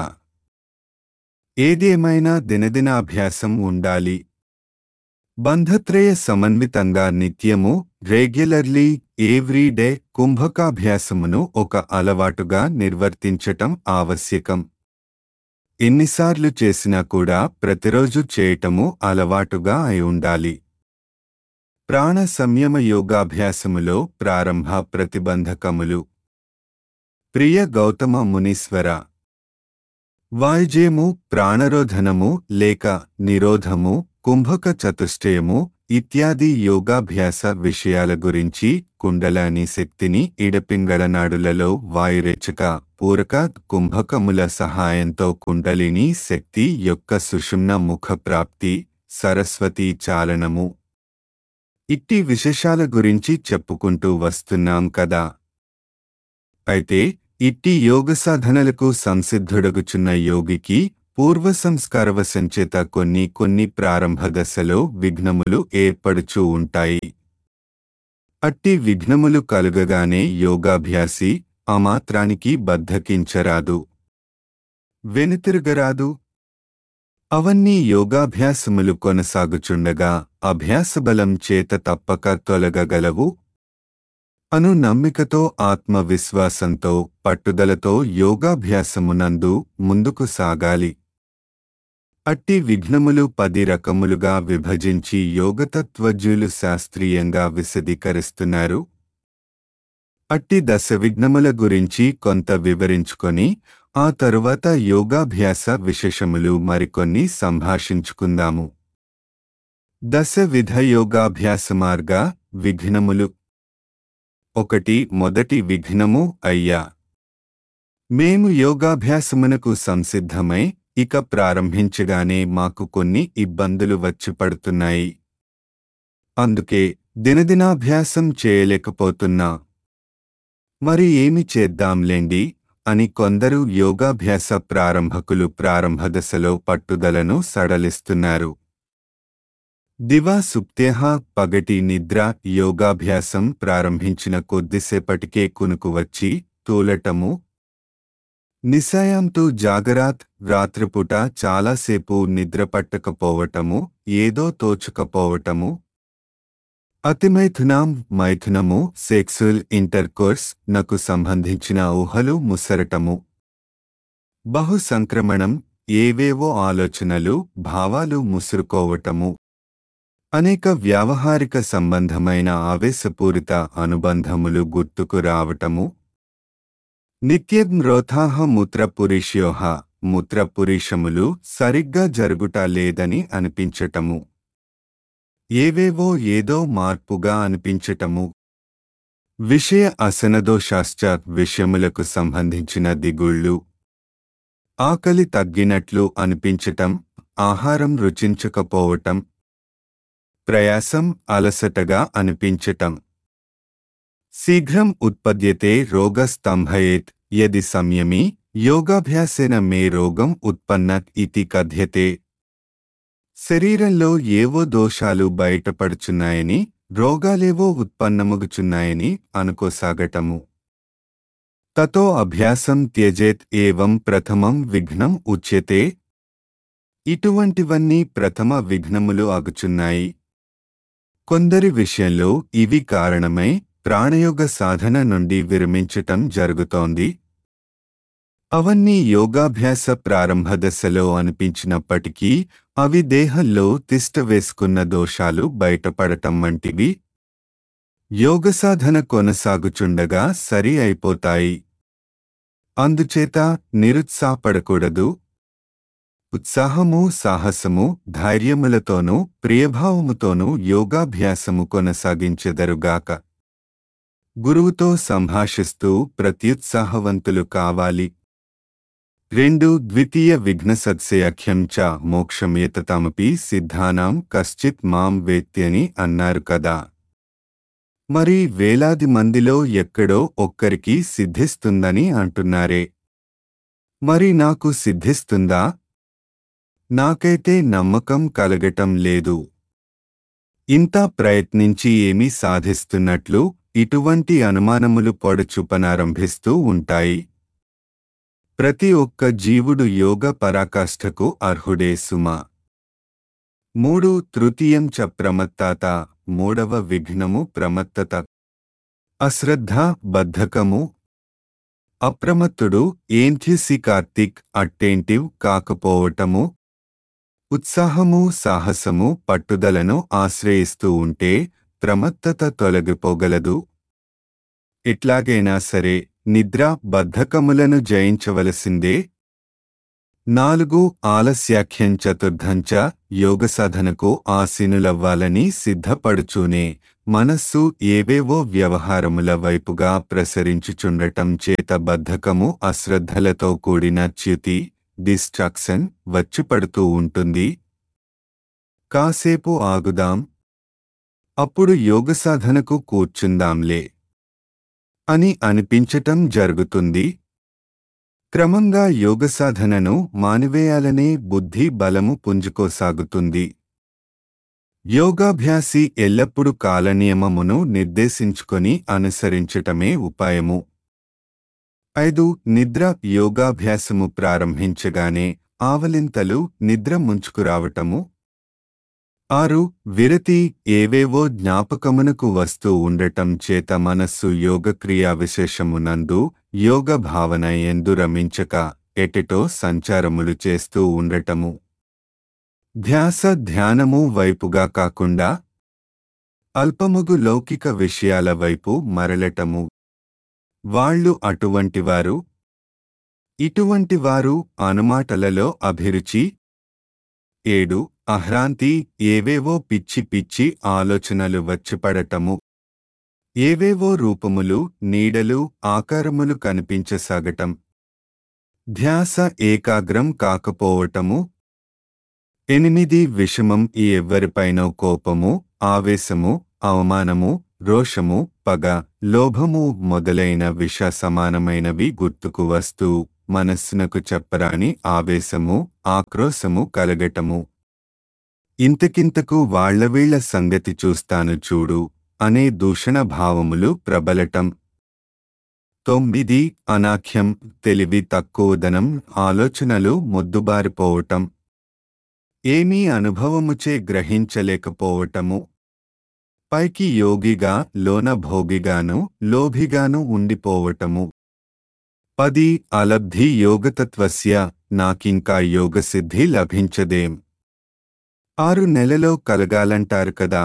ఏదేమైనా దినదినాభ్యాసం ఉండాలి బంధత్రయ సమన్వితంగా నిత్యము రెగ్యులర్లీ ఎవ్రీడే కుంభకాభ్యాసమును ఒక అలవాటుగా నిర్వర్తించటం ఆవశ్యకం ఎన్నిసార్లు చేసినా కూడా ప్రతిరోజు చేయటము అలవాటుగా అయి ఉండాలి ప్రాణ సంయమ యోగాభ్యాసములో ప్రారంభ ప్రతిబంధకములు ప్రియ గౌతమ మునీశ్వర వాయుజేము ప్రాణరోధనము లేక నిరోధము కుంభక చతుష్టయము ఇత్యాది యోగాభ్యాస విషయాల గురించి కుండలాని శక్తిని ఇడపింగళనాడులలో వాయురేచక పూరక కుంభకముల సహాయంతో కుండలిని శక్తి యొక్క సుషుమ్న ముఖ ప్రాప్తి సరస్వతీ చాలనము ఇట్టి విశేషాల గురించి చెప్పుకుంటూ వస్తున్నాం కదా అయితే ఇట్టి యోగ సాధనలకు సంసిద్ధుడగుచున్న యోగికి పూర్వ సంస్కారవ సంచేత కొన్ని కొన్ని ప్రారంభ దశలో విఘ్నములు ఏర్పడుచూ ఉంటాయి అట్టి విఘ్నములు కలుగగానే యోగాభ్యాసి అమాత్రానికి బద్ధకించరాదు వెనుతిరగరాదు అవన్నీ యోగాభ్యాసములు కొనసాగుచుండగా అభ్యాసబలం చేత తప్పక తొలగగలవు అను నమ్మికతో ఆత్మవిశ్వాసంతో పట్టుదలతో యోగాభ్యాసమునందు ముందుకు సాగాలి అట్టి విఘ్నములు పది రకములుగా విభజించి యోగతత్వజ్ఞులు శాస్త్రీయంగా విశదీకరిస్తున్నారు అట్టి దశ విఘ్నముల గురించి కొంత వివరించుకొని ఆ తరువాత యోగాభ్యాస విశేషములు మరికొన్ని సంభాషించుకుందాము దశ విధ యోగాభ్యాస మార్గ విఘ్నములు ఒకటి మొదటి విఘ్నము అయ్యా మేము యోగాభ్యాసమునకు సంసిద్ధమై ఇక ప్రారంభించగానే మాకు కొన్ని ఇబ్బందులు వచ్చి పడుతున్నాయి అందుకే దినదినాభ్యాసం చేయలేకపోతున్నా మరి ఏమి చేద్దాంలేండి అని కొందరు యోగాభ్యాస ప్రారంభకులు ప్రారంభ దశలో పట్టుదలను సడలిస్తున్నారు దివా సుప్త్యహ పగటి నిద్ర యోగాభ్యాసం ప్రారంభించిన కొద్దిసేపటికే కునుకు వచ్చి తూలటము నిశాయంతో జాగరాత్ రాత్రిపూట చాలాసేపు నిద్ర పట్టకపోవటము ఏదో తోచకపోవటము అతిమైథునం మైథునము సెక్సువల్ ఇంటర్కోర్స్ నకు సంబంధించిన ఊహలు ముసరటము బహు సంక్రమణం ఏవేవో ఆలోచనలు భావాలు ముసురుకోవటము అనేక వ్యావహారిక సంబంధమైన ఆవేశపూరిత అనుబంధములు గుర్తుకు రావటము నిత్యం రోథాహ మూత్రపురీష్యోహ మూత్రపురీషములు సరిగ్గా జరుగుట లేదని అనిపించటము ఏవేవో ఏదో మార్పుగా అనిపించటము విషయ అసనదోషాశ్చ విషయములకు సంబంధించిన దిగుళ్ళు ఆకలి తగ్గినట్లు అనిపించటం ఆహారం రుచించకపోవటం ప్రయాసం అలసటగా అనిపించటం శీఘ్రం ఉత్పద్యతే రోగస్తంభయేత్ యది సంయమి యోగాభ్యాసేన మే రోగం ఉత్పన్న ఇతి కథ్యతే శరీరంలో ఏవో దోషాలు బయటపడుచున్నాయని రోగాలేవో ఉత్పన్నమగుచున్నాయని అనుకోసాగటము తతో అభ్యాసం త్యజేత్ ఏవం ప్రథమం విఘ్నం ఉచ్యతే ఇటువంటివన్నీ ప్రథమ విఘ్నములు అగుచున్నాయి కొందరి విషయంలో ఇవి కారణమై ప్రాణయోగ సాధన నుండి విరమించటం జరుగుతోంది అవన్నీ యోగాభ్యాస ప్రారంభ దశలో అనిపించినప్పటికీ అవి దేహంలో తిష్ట వేసుకున్న దోషాలు బయటపడటం వంటివి యోగసాధన కొనసాగుచుండగా సరి అయిపోతాయి అందుచేత నిరుత్సాహపడకూడదు ఉత్సాహము సాహసము ధైర్యములతోనూ ప్రియభావముతోనూ యోగాభ్యాసము కొనసాగించెదరుగాక గురువుతో సంభాషిస్తూ ప్రత్యుత్సాహవంతులు కావాలి రెండు ద్వితీయ విఘ్నసత్సయాఖ్యం చ మోక్షమేతమపి సిద్ధానాం కశ్చిత్ మాం వేత్యని అన్నారు కదా మరి వేలాది మందిలో ఎక్కడో ఒక్కరికి సిద్ధిస్తుందని అంటున్నారే మరి నాకు సిద్ధిస్తుందా నాకైతే నమ్మకం కలగటం లేదు ఇంత ప్రయత్నించి ఏమీ సాధిస్తున్నట్లు ఇటువంటి అనుమానములు పొడచూపనారంభిస్తూ ఉంటాయి ప్రతి ఒక్క జీవుడు యోగ పరాకాష్ఠకు అర్హుడే సుమ మూడు తృతీయం చ ప్రమత్తాత మూడవ విఘ్నము ప్రమత్తత అశ్రద్ధ బద్ధకము అప్రమత్తుడు ఏంథ్యుసి కార్తిక్ అట్టేంటివ్ కాకపోవటము ఉత్సాహము సాహసము పట్టుదలను ఆశ్రయిస్తూ ఉంటే ప్రమత్తత తొలగిపోగలదు ఎట్లాగైనా సరే నిద్ర బద్ధకములను జయించవలసిందే నాలుగు ఆలస్యాఖ్యం చతుర్థంచ యోగసాధనకు ఆసీనులవ్వాలని సిద్ధపడుచూనే మనస్సు ఏవేవో వ్యవహారముల వైపుగా ప్రసరించుచుండటం చేత బద్ధకము అశ్రద్ధలతో కూడిన చ్యుతి డిస్ట్రాక్షన్ వచ్చిపడుతూ ఉంటుంది కాసేపు ఆగుదాం అప్పుడు యోగసాధనకు కూర్చుందాంలే అని అనిపించటం జరుగుతుంది క్రమంగా యోగసాధనను మానివేయాలనే బుద్ధి బలము పుంజుకోసాగుతుంది యోగాభ్యాసి ఎల్లప్పుడూ కాలనియమమును నిర్దేశించుకొని అనుసరించటమే ఉపాయము ఐదు నిద్ర యోగాభ్యాసము ప్రారంభించగానే ఆవలింతలు నిద్ర ముంచుకురావటము ఆరు విరతి ఏవేవో జ్ఞాపకమునకు వస్తూ ఉండటం చేత మనస్సు యోగక్రియా విశేషమునందు యోగ భావన ఎందు రమించక ఎటెటో సంచారములు చేస్తూ ఉండటము ధ్యాస ధ్యానము వైపుగా కాకుండా అల్పముగు లౌకిక విషయాల వైపు మరలటము వాళ్ళు అటువంటివారు ఇటువంటివారు అనుమాటలలో అభిరుచి ఏడు అహ్రాంతి ఏవేవో పిచ్చి పిచ్చి ఆలోచనలు వచ్చిపడటము ఏవేవో రూపములు నీడలు ఆకారములు కనిపించసాగటం ధ్యాస ఏకాగ్రం కాకపోవటము ఎనిమిది విషమం ఈ ఎవ్వరిపైనో కోపము ఆవేశము అవమానము రోషము పగ లోభము మొదలైన విష సమానమైనవి గుర్తుకు వస్తూ మనస్సునకు చెప్పరాని ఆవేశము ఆక్రోశము కలగటము ఇంతకింతకు వాళ్లవీళ్ల సంగతి చూస్తాను చూడు అనే దూషణ భావములు ప్రబలటం తొమ్మిది అనాఖ్యం తెలివి తక్కువదనం ఆలోచనలు మొద్దుబారిపోవటం ఏమీ అనుభవముచే గ్రహించలేకపోవటము పైకి యోగిగా లోన భోగిగాను లోభిగాను ఉండిపోవటము పది అలబ్ధి యోగతత్వస్య నాకింకా యోగసిద్ధి లభించదేం ఆరు నెలలో కలగాలంటారు కదా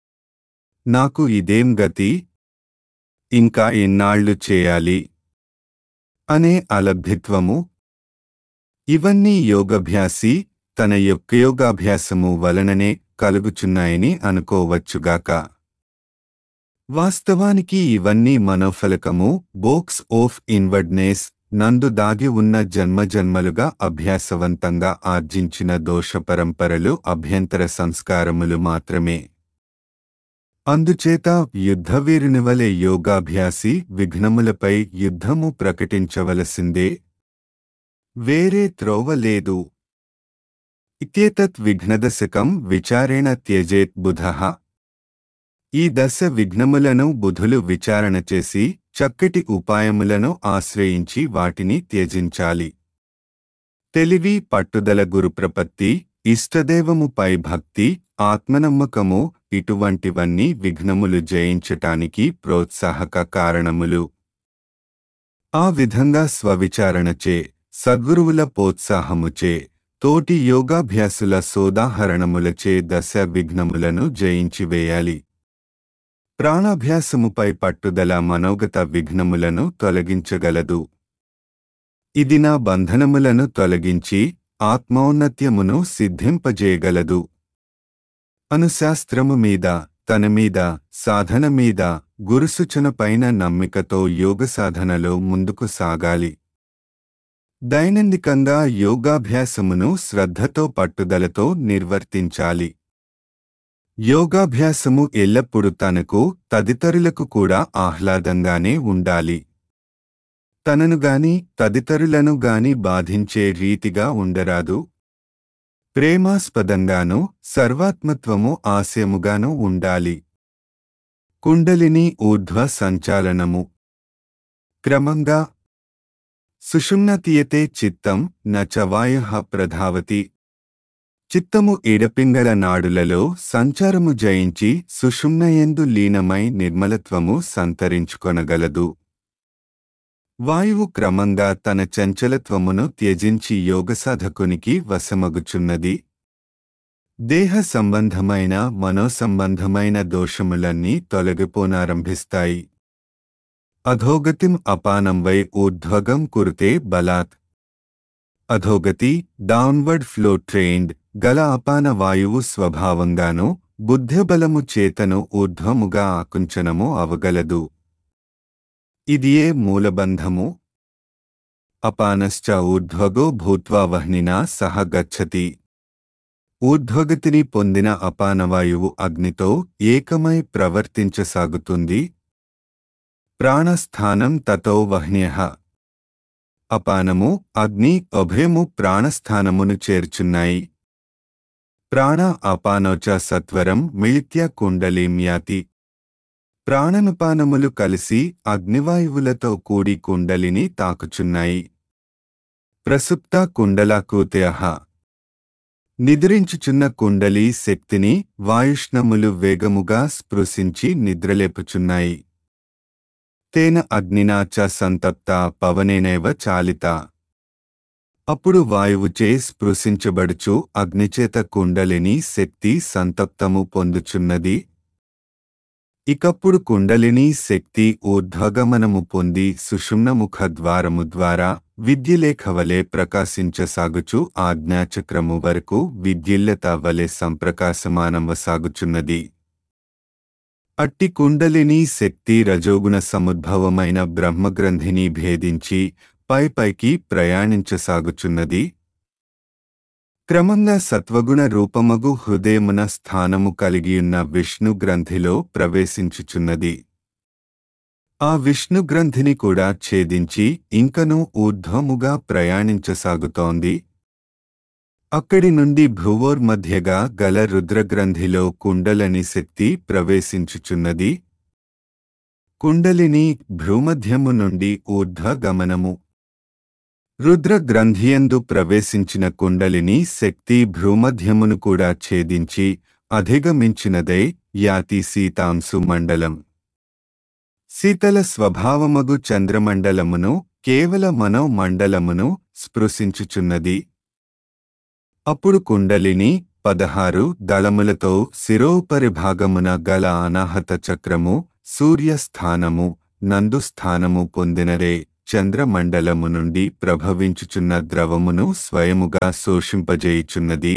నాకు ఇదేం గతి ఇంకా ఎన్నాళ్లు చేయాలి అనే అలబ్ధిత్వము ఇవన్నీ యోగభ్యాసి తన యొక్క యోగాభ్యాసము వలననే కలుగుచున్నాయని అనుకోవచ్చుగాక వాస్తవానికి ఇవన్నీ మనోఫలకము బోక్స్ ఆఫ్ ఇన్వర్డ్నెస్ నందు దాగి ఉన్న జన్మజన్మలుగా అభ్యాసవంతంగా ఆర్జించిన దోష పరంపరలు అభ్యంతర సంస్కారములు మాత్రమే అందుచేత యుద్ధవీరునివలే యోగాభ్యాసి విఘ్నములపై యుద్ధము ప్రకటించవలసిందే వేరే త్రోవ లేదు ఇత్యేతత్ విఘ్నదశకం విచారేణ త్యజేత్ బుధః ఈ దశ విఘ్నములను బుధులు విచారణ చేసి చక్కటి ఉపాయములను ఆశ్రయించి వాటిని త్యజించాలి తెలివి పట్టుదల గురుప్రపత్తి ఇష్టదేవముపై భక్తి ఆత్మనమ్మకము ఇటువంటివన్నీ విఘ్నములు జయించటానికి ప్రోత్సాహక కారణములు ఆ విధంగా స్వవిచారణచే సద్గురువుల ప్రోత్సాహముచే తోటి యోగాభ్యాసుల సోదాహరణములచే దశ విఘ్నములను జయించివేయాలి ప్రాణాభ్యాసముపై పట్టుదల మనోగత విఘ్నములను తొలగించగలదు ఇది నా బంధనములను తొలగించి ఆత్మౌన్నత్యమును సిద్ధింపజేయగలదు అనుశాస్త్రము మీద తన మీద సాధన మీద గురుసూచనపైన నమ్మికతో యోగ సాధనలో ముందుకు సాగాలి దైనందికంగా యోగాభ్యాసమును శ్రద్ధతో పట్టుదలతో నిర్వర్తించాలి యోగాభ్యాసము ఎల్లప్పుడూ తనకు తదితరులకు కూడా ఆహ్లాదంగానే ఉండాలి తనను గాని తదితరులను గాని బాధించే రీతిగా ఉండరాదు ప్రేమాస్పదంగానూ సర్వాత్మత్వము ఆశయముగానూ ఉండాలి కుండలిని ఊర్ధ్వ సంచాలనము క్రమంగా సుషుమ్నతీయతే చిత్తం నచవాయ ప్రధావతి చిత్తము ఎడపింగళ నాడులలో సంచారము జయించి సుషుమ్నయందు లీనమై నిర్మలత్వము సంతరించుకొనగలదు వాయువు క్రమంగా తన చంచలత్వమును త్యజించి యోగసాధకునికి వశమగుచున్నది దేహ సంబంధమైన మనోసంబంధమైన దోషములన్నీ తొలగిపోనారంభిస్తాయి అధోగతిం అపానం వై ఊర్ధ్వగం కురుతే బలాత్ అధోగతి డౌన్వర్డ్ ఫ్లో ట్రైన్డ్ గల అపాన వాయువు స్వభావంగాను బుద్ధిబలము చేతను ఊర్ధ్వముగా ఆకుంచనము అవగలదు ఇదియే మూలబంధము అపానశ్చ ఊర్ధ్వగో భూత్వా వహ్నినా సహ గచ్చతి ఊర్ధ్వగతిని పొందిన అపానవాయువు అగ్నితో ఏకమై ప్రవర్తించసాగుతుంది ప్రాణస్థానం తతో వహ్న్య అపానము అగ్ని అభయము ప్రాణస్థానమును చేర్చున్నాయి ప్రాణ అపానోచ సత్వరం మిళిత్య కుండలీం యాతి ప్రాణనుపానములు కలిసి అగ్నివాయువులతో కూడి కుండలిని తాకుచున్నాయి ప్రసుప్త కుండలాకూతయః నిద్రించుచున్న కుండలి శక్తిని వాయుష్ణములు వేగముగా స్పృశించి నిద్రలేపుచున్నాయి తేన అగ్నినా చ సంతప్త పవనేనైవ చాలిత అప్పుడు వాయువుచే స్పృశించబడుచు అగ్నిచేత కుండలిని శక్తి సంతప్తము పొందుచున్నది ఇకప్పుడు కుండలిని శక్తి ఊర్ధ్వగమనము పొంది సుషుమ్నముఖ ద్వారము ద్వారా విద్యలేఖ వలె ప్రకాశించసాగుచు ఆజ్ఞాచక్రము వరకు విద్యుల్లత వలె సంప్రకాశమానమసాగుచున్నది అట్టి కుండలిని శక్తి రజోగుణ సముద్భవమైన బ్రహ్మగ్రంథిని భేదించి పైపైకి ప్రయాణించసాగుచున్నది క్రమంగా సత్వగుణ రూపమగు హృదయమున స్థానము కలిగియున్న విష్ణు గ్రంథిలో ప్రవేశించుచున్నది ఆ విష్ణు గ్రంథిని కూడా ఛేదించి ఇంకనూ ఊర్ధ్వముగా ప్రయాణించసాగుతోంది అక్కడి నుండి భ్రువోర్మధ్యగా గల రుద్రగ్రంథిలో కుండలని శక్తి ప్రవేశించుచున్నది కుండలిని భ్రూమధ్యము నుండి ఊర్ధ్వ గమనము రుద్ర గ్రంథియందు ప్రవేశించిన కుండలిని శక్తి భ్రూమధ్యమును కూడా ఛేదించి అధిగమించినదై యాతి సీతాంశు మండలం శీతల స్వభావమగు చంద్రమండలమును కేవల మనోమండలమును స్పృశించుచున్నది అప్పుడు కుండలిని పదహారు దళములతో శిరోపరిభాగమున గల అనాహత చక్రము సూర్యస్థానము నందు స్థానము పొందినరే చంద్రమండలము నుండి ప్రభవించుచున్న ద్రవమును స్వయముగా శోషింపజేయుచున్నది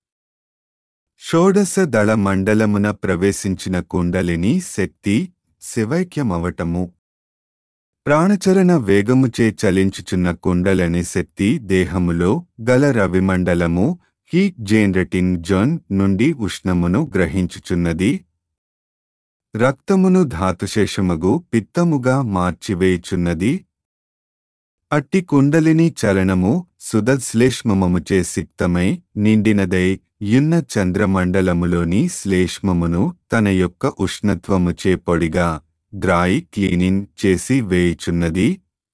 షోడశ దళ మండలమున ప్రవేశించిన కుండలిని శక్తి శివైక్యమవటము ప్రాణచరణ వేగముచే చలించుచున్న కుండలని శక్తి దేహములో గల రవిమండలము హీట్ జేనరటిన్ జోన్ నుండి ఉష్ణమును గ్రహించుచున్నది రక్తమును ధాతుశేషమగు పిత్తముగా మార్చివేయుచున్నది అట్టి కుండలిని చలనము సుధశ్లేష్మముచే సిక్తమై నిండినదై యున్న చంద్రమండలములోని శ్లేష్మమును తన యొక్క ఉష్ణత్వముచే పొడిగా డ్రాయి క్లీనింగ్ చేసి వేయుచున్నది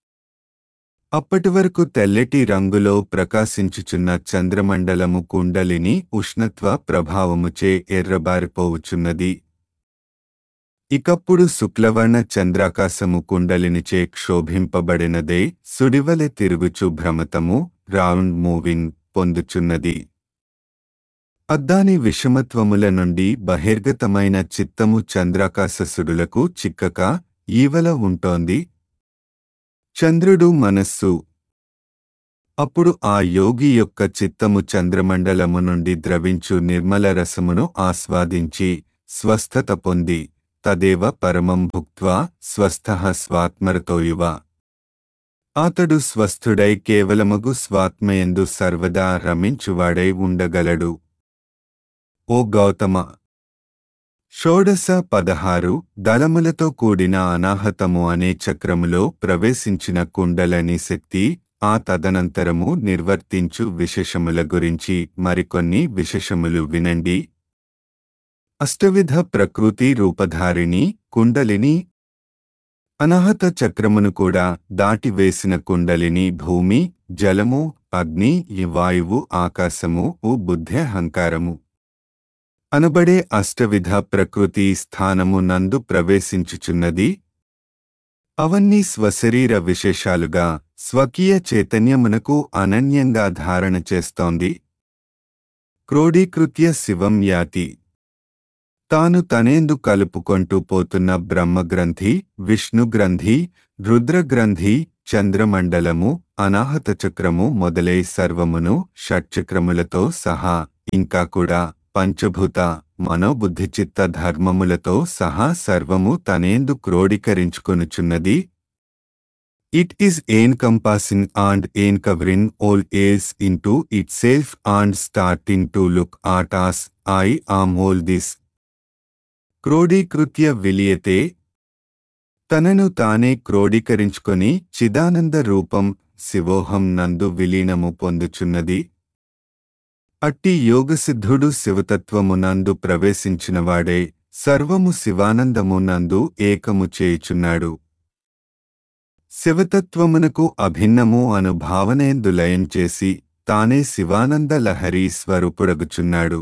అప్పటివరకు తెల్లటి రంగులో ప్రకాశించుచున్న చంద్రమండలము కుండలిని ఉష్ణత్వ ప్రభావముచే ఎర్రబారిపోవుచున్నది ఇకప్పుడు శుక్లవర్ణ చంద్రాకాశము కుండలినిచే క్షోభింపబడినదే సుడివలె తిరుగుచు భ్రమతము రౌండ్ మూవింగ్ పొందుచున్నది అద్దాని విషమత్వముల నుండి బహిర్గతమైన చిత్తము చంద్రాకాశసుడులకు చిక్కక ఈవల ఉంటోంది చంద్రుడు మనస్సు అప్పుడు ఆ యోగి యొక్క చిత్తము చంద్రమండలము నుండి ద్రవించు నిర్మల రసమును ఆస్వాదించి స్వస్థత పొంది తదేవ పరమం భుక్త్వా స్వస్థ స్వాత్మరతోయువ అతడు స్వస్థుడై కేవలమగు స్వాత్మయందు సర్వదా రమించువాడై ఉండగలడు ఓ గౌతమ షోడశ పదహారు దళములతో కూడిన అనాహతము అనే చక్రములో ప్రవేశించిన కుండలని శక్తి ఆ తదనంతరము నిర్వర్తించు విశేషముల గురించి మరికొన్ని విశేషములు వినండి అష్టవిధ ప్రకృతి రూపధారిణి కుండలిని అనాహత చక్రమును కూడా దాటివేసిన కుండలిని భూమి జలము అగ్ని ఈ వాయువు ఆకాశము ఓ బుద్ధేహంకారము అనబడే అష్టవిధ ప్రకృతి స్థానము నందు ప్రవేశించుచున్నది అవన్నీ స్వశరీర విశేషాలుగా స్వకీయ చైతన్యమునకు అనన్యంగా ధారణ చేస్తోంది క్రోడీకృత్య శివం యాతి తాను తనేందు కలుపుకొంటూ పోతున్న బ్రహ్మగ్రంథి విష్ణుగ్రంథి రుద్రగ్రంథి చంద్రమండలము అనాహత చక్రము మొదలై సర్వమును షట్చక్రములతో సహా ఇంకా కూడా పంచభూత మనోబుద్ధిచిత్త ధర్మములతో సహా సర్వము తనేందు క్రోడీకరించుకొనుచున్నది it is encompassing and an covering all as into itself and starting to look at as I am all this క్రోడీకృత్య విలియతే తనను తానే క్రోడీకరించుకొని చిదానంద రూపం శివోహం నందు విలీనము పొందుచున్నది అట్టి యోగసిద్ధుడు శివతత్వమునందు ప్రవేశించినవాడే సర్వము శివానందము నందు ఏకము చేయుచున్నాడు శివతత్వమునకు అభిన్నము అను భావనేందు లయం చేసి తానే శివానంద లహరి స్వరూపుడగుచున్నాడు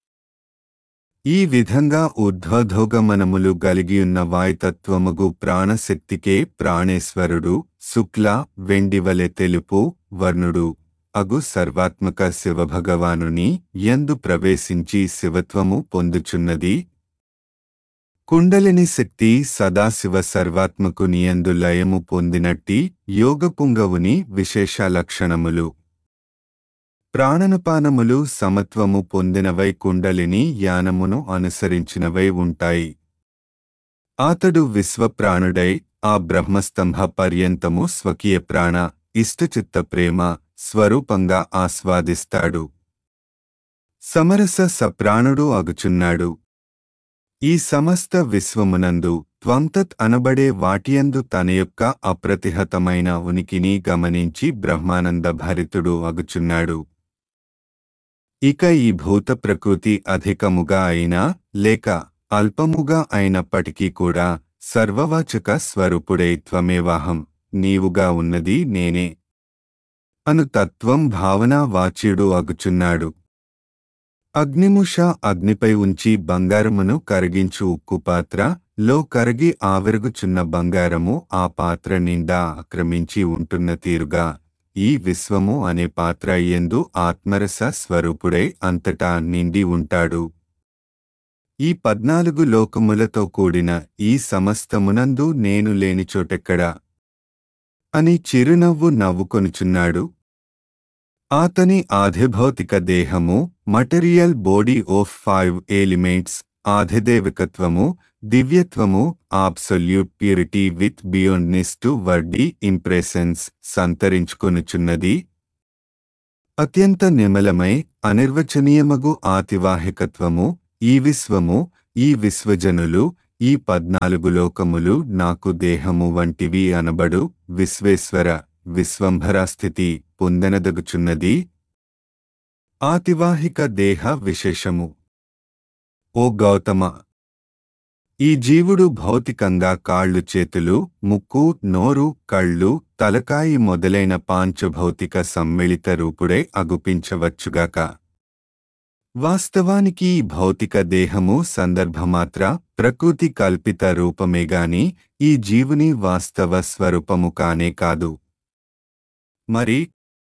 ఈ విధంగా ఊర్ధ్వధోగమనములు గలిగియున్న వాయుతత్వముగు ప్రాణశక్తికే ప్రాణేశ్వరుడు శుక్ల వెండివలె తెలుపు వర్ణుడు అగు సర్వాత్మక శివభగవానుని యందు ప్రవేశించి శివత్వము పొందుచున్నది కుండలిని శక్తి సదాశివ సర్వాత్మకు నియందు లయము పొందినట్టి యోగపుంగవుని విశేష లక్షణములు ప్రాణనపానములు సమత్వము పొందినవై కుండలిని యానమును అనుసరించినవై ఉంటాయి అతడు విశ్వప్రాణుడై ఆ బ్రహ్మస్తంభ పర్యంతము స్వకీయ ప్రాణ ఇష్టచిత్త ప్రేమ స్వరూపంగా ఆస్వాదిస్తాడు సమరస సప్రాణుడు అగుచున్నాడు ఈ సమస్త విశ్వమునందు త్వంతత్ అనబడే వాటియందు తన యొక్క అప్రతిహతమైన ఉనికిని గమనించి బ్రహ్మానంద భరితుడు అగుచున్నాడు ఇక ఈ భూత ప్రకృతి అధికముగా అయినా లేక అల్పముగా అయినప్పటికీ కూడా సర్వవాచక స్వరూపుడై త్వమేవాహం నీవుగా ఉన్నది నేనే అను తత్వం భావనా వాచ్యుడు అగుచున్నాడు అగ్నిముష అగ్నిపై ఉంచి బంగారమును కరిగించు ఉక్కు పాత్ర లో కరిగి ఆవిరుగుచున్న బంగారము ఆ పాత్ర నిండా ఆక్రమించి ఉంటున్న తీరుగా ఈ విశ్వము అనే పాత్ర ఎందు ఆత్మరస స్వరూపుడై అంతటా నిండి ఉంటాడు ఈ పద్నాలుగు లోకములతో కూడిన ఈ సమస్తమునందు నేను లేని చోటెక్కడా అని చిరునవ్వు నవ్వుకొనుచున్నాడు అతని ఆధిభౌతిక దేహము material body of five elements ఆధిదేవికత్వము దివ్యత్వము absolute purity with beyondness to worldly impressions సంతరించుకొనుచున్నది అత్యంత నిమలమై అనిర్వచనీయమగు ఆతివాహికత్వము ఈ విశ్వము ఈ విశ్వజనులు ఈ పద్నాలుగు లోకములు నాకు దేహము వంటివి అనబడు విశ్వేశ్వర విశ్వంభరాస్థితి పొందనదగుచున్నది ఆతివాహిక దేహ విశేషము ఓ గౌతమ ఈ జీవుడు భౌతికంగా కాళ్ళు చేతులు ముక్కు నోరు కళ్ళు తలకాయి మొదలైన పాంచభౌతిక సమ్మిళిత రూపుడై అగుపించవచ్చుగాక వాస్తవానికి ఈ భౌతిక దేహము సందర్భమాత్ర ప్రకృతి కల్పిత రూపమేగాని ఈ జీవుని వాస్తవ స్వరూపము కానే కాదు మరి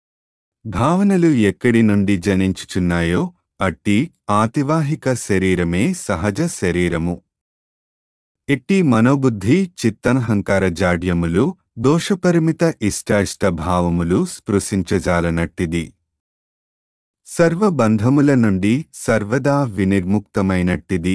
భావనలు ఎక్కడి నుండి జనించుచున్నాయో అట్టి ఆతివాహిక శరీరమే సహజ శరీరము ఎట్టి మనోబుద్ధి చిత్తనహంకార జాడ్యములు దోషపరిమిత ఇష్టాయిష్ట భావములు స్పృశించజాలనట్టిది సర్వబంధముల నుండి సర్వదా వినిర్ముక్తమైనట్టిది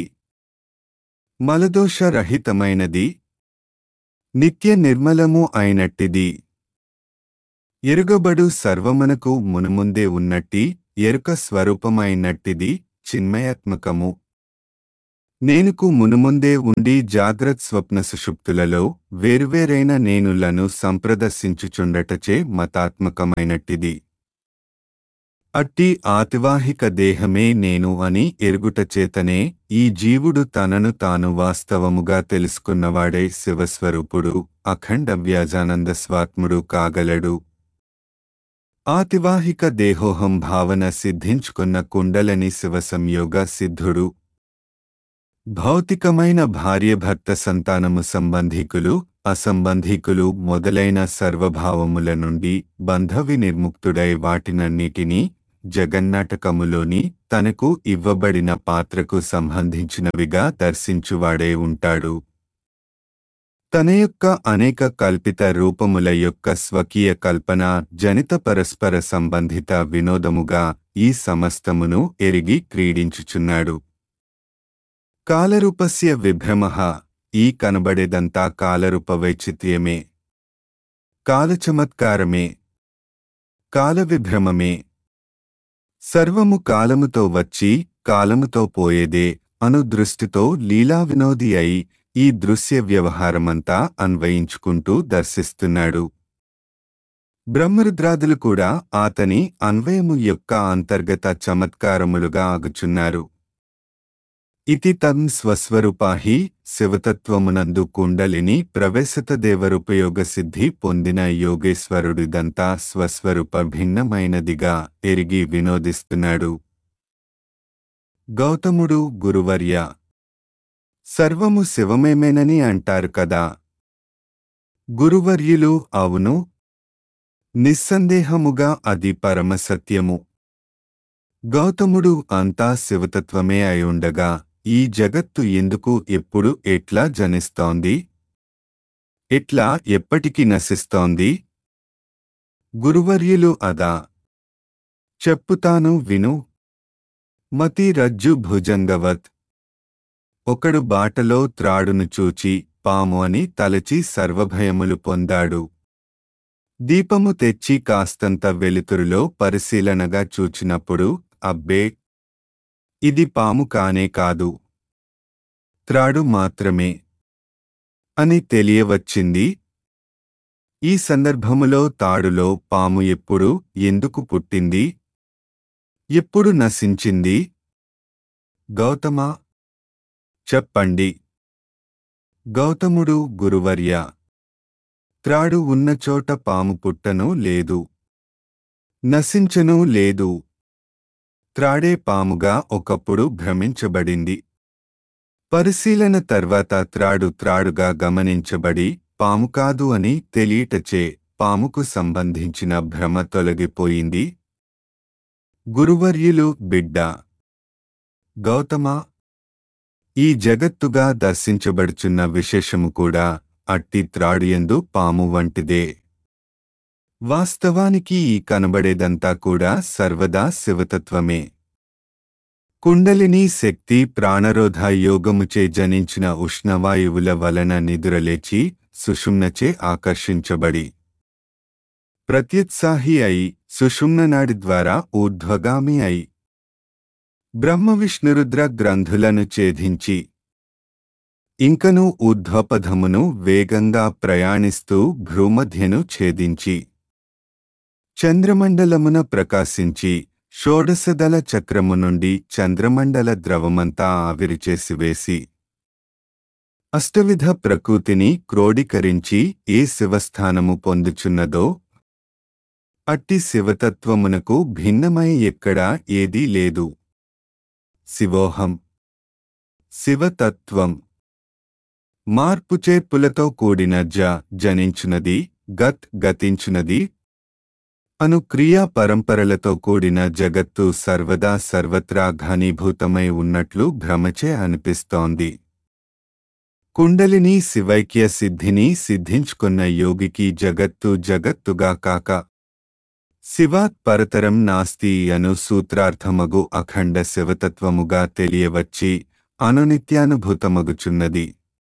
మలదోషరహితమైనది నిత్య నిర్మలము అయినట్టిది ఎరుగబడు సర్వమనకు మునుముందే ఉన్నట్టి ఎరుక స్వరూపమైనట్టిది చిన్మయాత్మకము నేనుకు మునుముందే ఉండి జాగ్రత్ స్వప్న సుషుప్తులలో వేరువేరైన నేనులను సంప్రదర్శించుచుండటచే మతాత్మకమైనట్టిది అట్టి ఆతివాహిక దేహమే నేను అని ఎరుగుటచేతనే ఈ జీవుడు తనను తాను వాస్తవముగా తెలుసుకున్నవాడై శివస్వరూపుడు అఖండ వ్యాజానంద స్వాత్ముడు కాగలడు ఆతివాహిక దేహోహం భావన సిద్ధించుకున్న కుండలని శివ సంయోగ సిద్ధుడు భౌతికమైన భార్యభర్త సంతానము సంబంధికులు అసంబంధికులు మొదలైన సర్వభావముల నుండి బంధ వినిర్ముక్తుడై వాటినన్నిటినీ జగన్నాటకములోని తనకు ఇవ్వబడిన పాత్రకు సంబంధించినవిగా దర్శించువాడే ఉంటాడు తన యొక్క అనేక కల్పిత రూపముల యొక్క స్వకీయ కల్పన జనిత పరస్పర సంబంధిత వినోదముగా ఈ సమస్తమును ఎరిగి క్రీడించుచున్నాడు కాలరూపస్య విభ్రమ ఈ కనబడేదంతా కాలరూప వైచిత్యమే కాలచమత్కారమే కాలవిభ్రమమే సర్వము కాలముతో వచ్చి కాలముతో పోయేదే అను దృష్టితో లీలా వినోది అయి ఈ దృశ్య వ్యవహారమంతా అన్వయించుకుంటూ దర్శిస్తున్నాడు బ్రహ్మరుద్రాదులు కూడా అతని అన్వయము యొక్క అంతర్గత చమత్కారములుగా ఆగుచున్నారు ఇతి తన్ స్వస్వరూపాహి శివతత్వమునందు కుండలిని ప్రవేశత దేవరుపయోగ సిద్ధి పొందిన యోగేశ్వరుడిదంతా స్వస్వరూప భిన్నమైనదిగా ఎరిగి వినోదిస్తున్నాడు గౌతముడు గురువర్య సర్వము శివమేమేనని అంటారు కదా గురువర్యులు అవును నిస్సందేహముగా అది పరమసత్యము గౌతముడు అంతా శివతత్వమే అయుండగా ఈ జగత్తు ఎందుకు ఎప్పుడు ఎట్లా జనిస్తోంది ఎట్లా ఎప్పటికి నశిస్తోంది గురువర్యులు అదా చెప్పుతాను విను మతి రజ్జు భుజంగవత్ ఒకడు బాటలో త్రాడును చూచి పాము అని తలచి సర్వభయములు పొందాడు దీపము తెచ్చి కాస్తంత వెలుతురులో పరిశీలనగా చూచినప్పుడు అబ్బే ఇది పాము కానే కాదు త్రాడు మాత్రమే అని తెలియవచ్చింది ఈ సందర్భములో తాడులో పాము ఎప్పుడు ఎందుకు పుట్టింది ఎప్పుడు నశించింది గౌతమ చెప్పండి గౌతముడు గురువర్య త్రాడు ఉన్న చోట పాము పుట్టను లేదు నశించను లేదు త్రాడే పాముగా ఒకప్పుడు భ్రమించబడింది పరిశీలన తర్వాత త్రాడు త్రాడుగా గమనించబడి పాము కాదు అని తెలియటచే పాముకు సంబంధించిన భ్రమ తొలగిపోయింది గురువర్యులు బిడ్డ గౌతమ ఈ జగత్తుగా దర్శించబడుచున్న విశేషము కూడా అట్టి త్రాడుయందు పాము వంటిదే వాస్తవానికి ఈ కనబడేదంతా కూడా సర్వదా శివతత్వమే కుండలిని శక్తి ప్రాణరోధ యోగముచే జనించిన ఉష్ణవాయువుల వలన నిదురలేచి సుషుమ్నచే ఆకర్షించబడి ప్రత్యుత్సాహి అయి సుషుమ్ననాడి ద్వారా ఊర్ధ్వగామి అయి బ్రహ్మవిష్ణురుద్ర గ్రంథులను ఛేదించి ఇంకను ఊర్ధ్వపథమును వేగంగా ప్రయాణిస్తూ భ్రూమధ్యను ఛేదించి చంద్రమండలమున ప్రకాశించి షోడశదల చక్రము నుండి చంద్రమండల ద్రవమంతా ఆవిరిచేసివేసి అష్టవిధ ప్రకృతిని క్రోడీకరించి ఏ శివస్థానము పొందుచున్నదో అట్టి శివతత్వమునకు భిన్నమై ఎక్కడా ఏదీ లేదు శివోహం శివతత్వం మార్పు చేర్పులతో కూడిన జ జనించునది గత్ గతించునది అను క్రియా పరంపరలతో కూడిన జగత్తు సర్వదా సర్వత్రా ఘనీభూతమై ఉన్నట్లు భ్రమచే అనిపిస్తోంది కుండలిని శివైక్య సిద్ధిని సిద్ధించుకున్న యోగికి జగత్తు జగత్తుగా కాక శివాత్ పరతరం నాస్తి అను సూత్రార్థమగు అఖండ శివతత్వముగా తెలియవచ్చి అనునిత్యానుభూతమగుచున్నది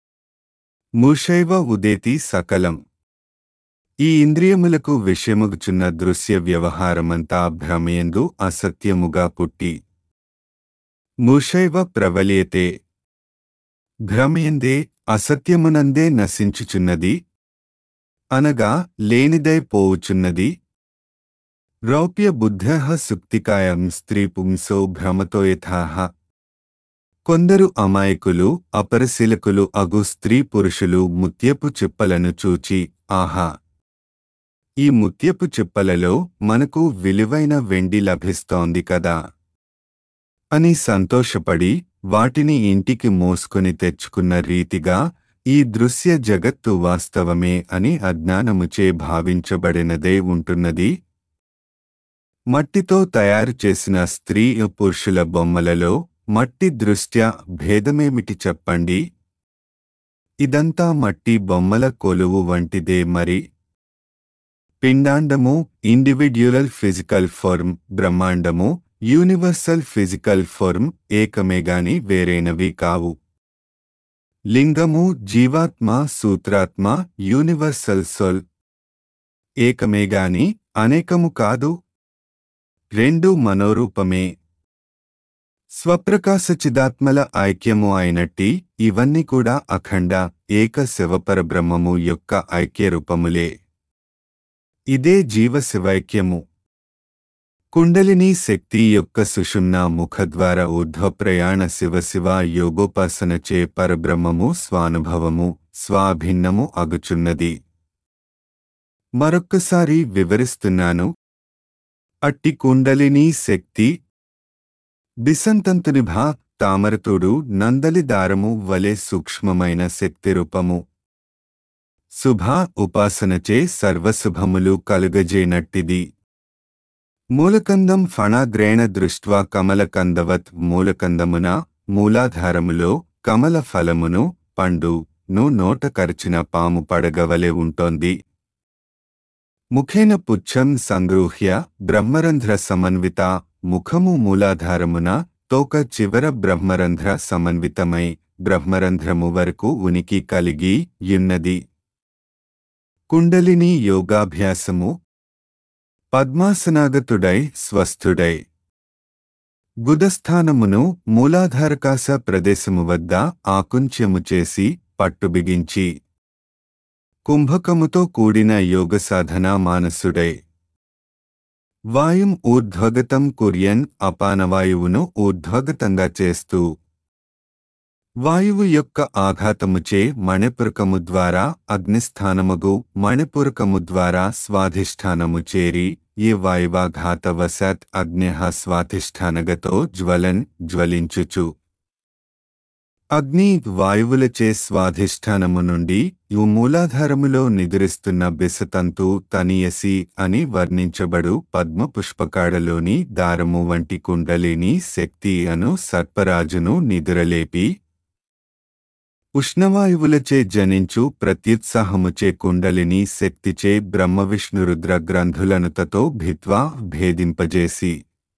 ముషైవ ఉదేతి సకలం ఈ ఇంద్రియములకు విషయముగుచున్న దృశ్య వ్యవహారమంతా భ్రమయందు అసత్యముగా పుట్టి ముషైవ ప్రవలియతే భ్రమయందే అసత్యమునందే నశించుచున్నది అనగా లేనిదై పోవుచున్నది రౌప్య బుద్ధ సుక్తికాయం స్త్రీ పుంసో భ్రమతో యథాహ కొందరు అమాయకులు అపరశీలకులు అగు స్త్రీ పురుషులు ముత్యపు చిప్పలను చూచి ఆహా ఈ ముత్యపు చిప్పలలో మనకు విలువైన వెండి లభిస్తోంది కదా అని సంతోషపడి వాటిని ఇంటికి మోసుకొని తెచ్చుకున్న రీతిగా ఈ దృశ్య జగత్తు వాస్తవమే అని అజ్ఞానముచే భావించబడినదే ఉంటున్నది మట్టితో తయారు చేసిన స్త్రీ పురుషుల బొమ్మలలో మట్టి దృష్ట్యా భేదమేమిటి చెప్పండి ఇదంతా మట్టి బొమ్మల కొలువు వంటిదే మరి పిండాండము ఇండివిడ్యువల్ ఫిజికల్ ఫార్మ్ బ్రహ్మాండము యూనివర్సల్ ఫిజికల్ ఫార్మ్ ఏకమేగాని వేరైనవి కావు లింగము జీవాత్మ సూత్రాత్మ యూనివర్సల్ సోల్ ఏకమేగాని అనేకము కాదు రెండు మనోరూపమే స్వప్రకాశ చిదాత్మల ఐక్యము అయినట్టి ఇవన్నీ కూడా అఖండ ఏక శివపరబ్రహ్మము యొక్క ఐక్యరూపములే ఇదే జీవశివైక్యము కుండలిని శక్తి యొక్క సుషుమ్న ముఖద్వార ఊర్ధ్వ ప్రయాణ శివశివ యోగోపాసనచే పరబ్రహ్మము స్వానుభవము స్వాభిన్నము అగుచున్నది మరొక్కసారి వివరిస్తున్నాను అట్టి కుండలిని శక్తి బిసంతంతునిభా తామరతోడు నందలి దారము వలె సూక్ష్మమైన శక్తి రూపము శుభ ఉపాసనచే సర్వశుభములు కలుగజేనట్టిది మూలకందం ఫణాగ్రేణ దృష్ట్వా కమలకందవత్ మూలకందమున మూలాధారములో కమల ఫలమును పండు ను నోట కరిచిన పాము పడగవలె ఉంటోంది ముఖేన పుచ్చం సంగృహ్య బ్రహ్మరంధ్ర సమన్విత ముఖము మూలాధారమున తోక చివర బ్రహ్మరంధ్ర సమన్వితమై బ్రహ్మరంధ్రము వరకు ఉనికి కలిగి యున్నది కుండలిని యోగాభ్యాసము పద్మాసనాగతుడై స్వస్థుడై గుదస్థానమును మూలాధారకాశ ప్రదేశము వద్ద ఆకుంచ్యము చేసి పట్టుబిగించి కుంభకముతో కూడిన యోగ సాధన మానసుడై వాయుం ఊర్ధ్వగతం కుర్యన్ అపానవాయువును ఊర్ధ్వగతంగా చేస్తూ వాయువు యొక్క ఆఘాతముచే మణిపురకము ద్వారా అగ్నిస్థానముగు మణిపురకము ద్వారా స్వాధిష్టానము చేరి ఈ వాయువాఘాతవశాత్ అగ్న్య స్వాధిష్టానగతో జ్వలన్ జ్వలించుచు అగ్ని వాయువులచే స్వాధిష్టానము నుండి యు మూలాధారములో నిదురిస్తున్న బిసతంతు తనియసి అని వర్ణించబడు పద్మపుష్పకాడలోని దారము వంటి కుండలిని శక్తి అను సర్పరాజును నిదురలేపి ఉష్ణవాయువులచే జనించు ప్రత్యుత్సాహముచే కుండలిని శక్తిచే బ్రహ్మవిష్ణురుద్ర గ్రంథులనుతతో భిత్వా భేదింపజేసి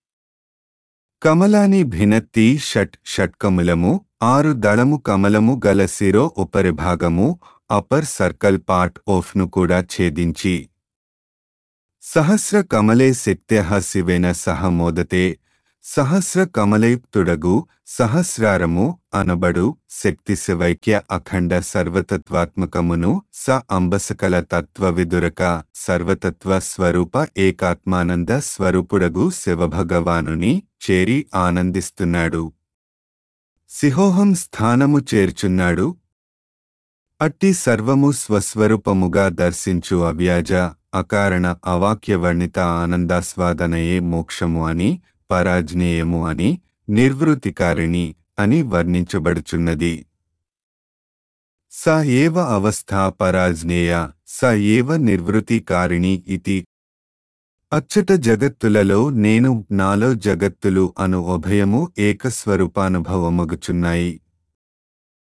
కమలాని భినత్తి షట్ షట్కములము ఆరు దళము కమలము గల శిరో ఉపరిభాగము అపర్ సర్కల్ పార్ట్ ఓఫ్ను కూడా ఛేదించి సహస్ర కమలే శక్త్య శివేన సహ మోదతే సహస్ర కమలయుక్తుడగు సహస్రారము అనబడు శక్తి శివైక్య అఖండ సర్వతత్వాత్మకమును స అంబసకల తత్వ విదురక సర్వతత్వ స్వరూప ఏకాత్మానంద స్వరూపుడగు శివభగవానుని చేరి ఆనందిస్తున్నాడు సిహోహం స్థానము చేర్చున్నాడు అట్టి సర్వము స్వస్వరూపముగా దర్శించు అవ్యాజ అకారణ అవాక్యవర్ణిత ఆనందాస్వాదనయే మోక్షము అని పరాజ్ఞేయము అని నిర్వృతికారిణి అని వర్ణించబడుచున్నది స ఏవ అవస్థా పరాజ్ఞేయ స ఏవ నిర్వృతికారిణి ఇతి అచ్చట జగత్తులలో నేను నాలో జగత్తులు అను ఉభయము ఏకస్వరూపానుభవమగుచున్నాయి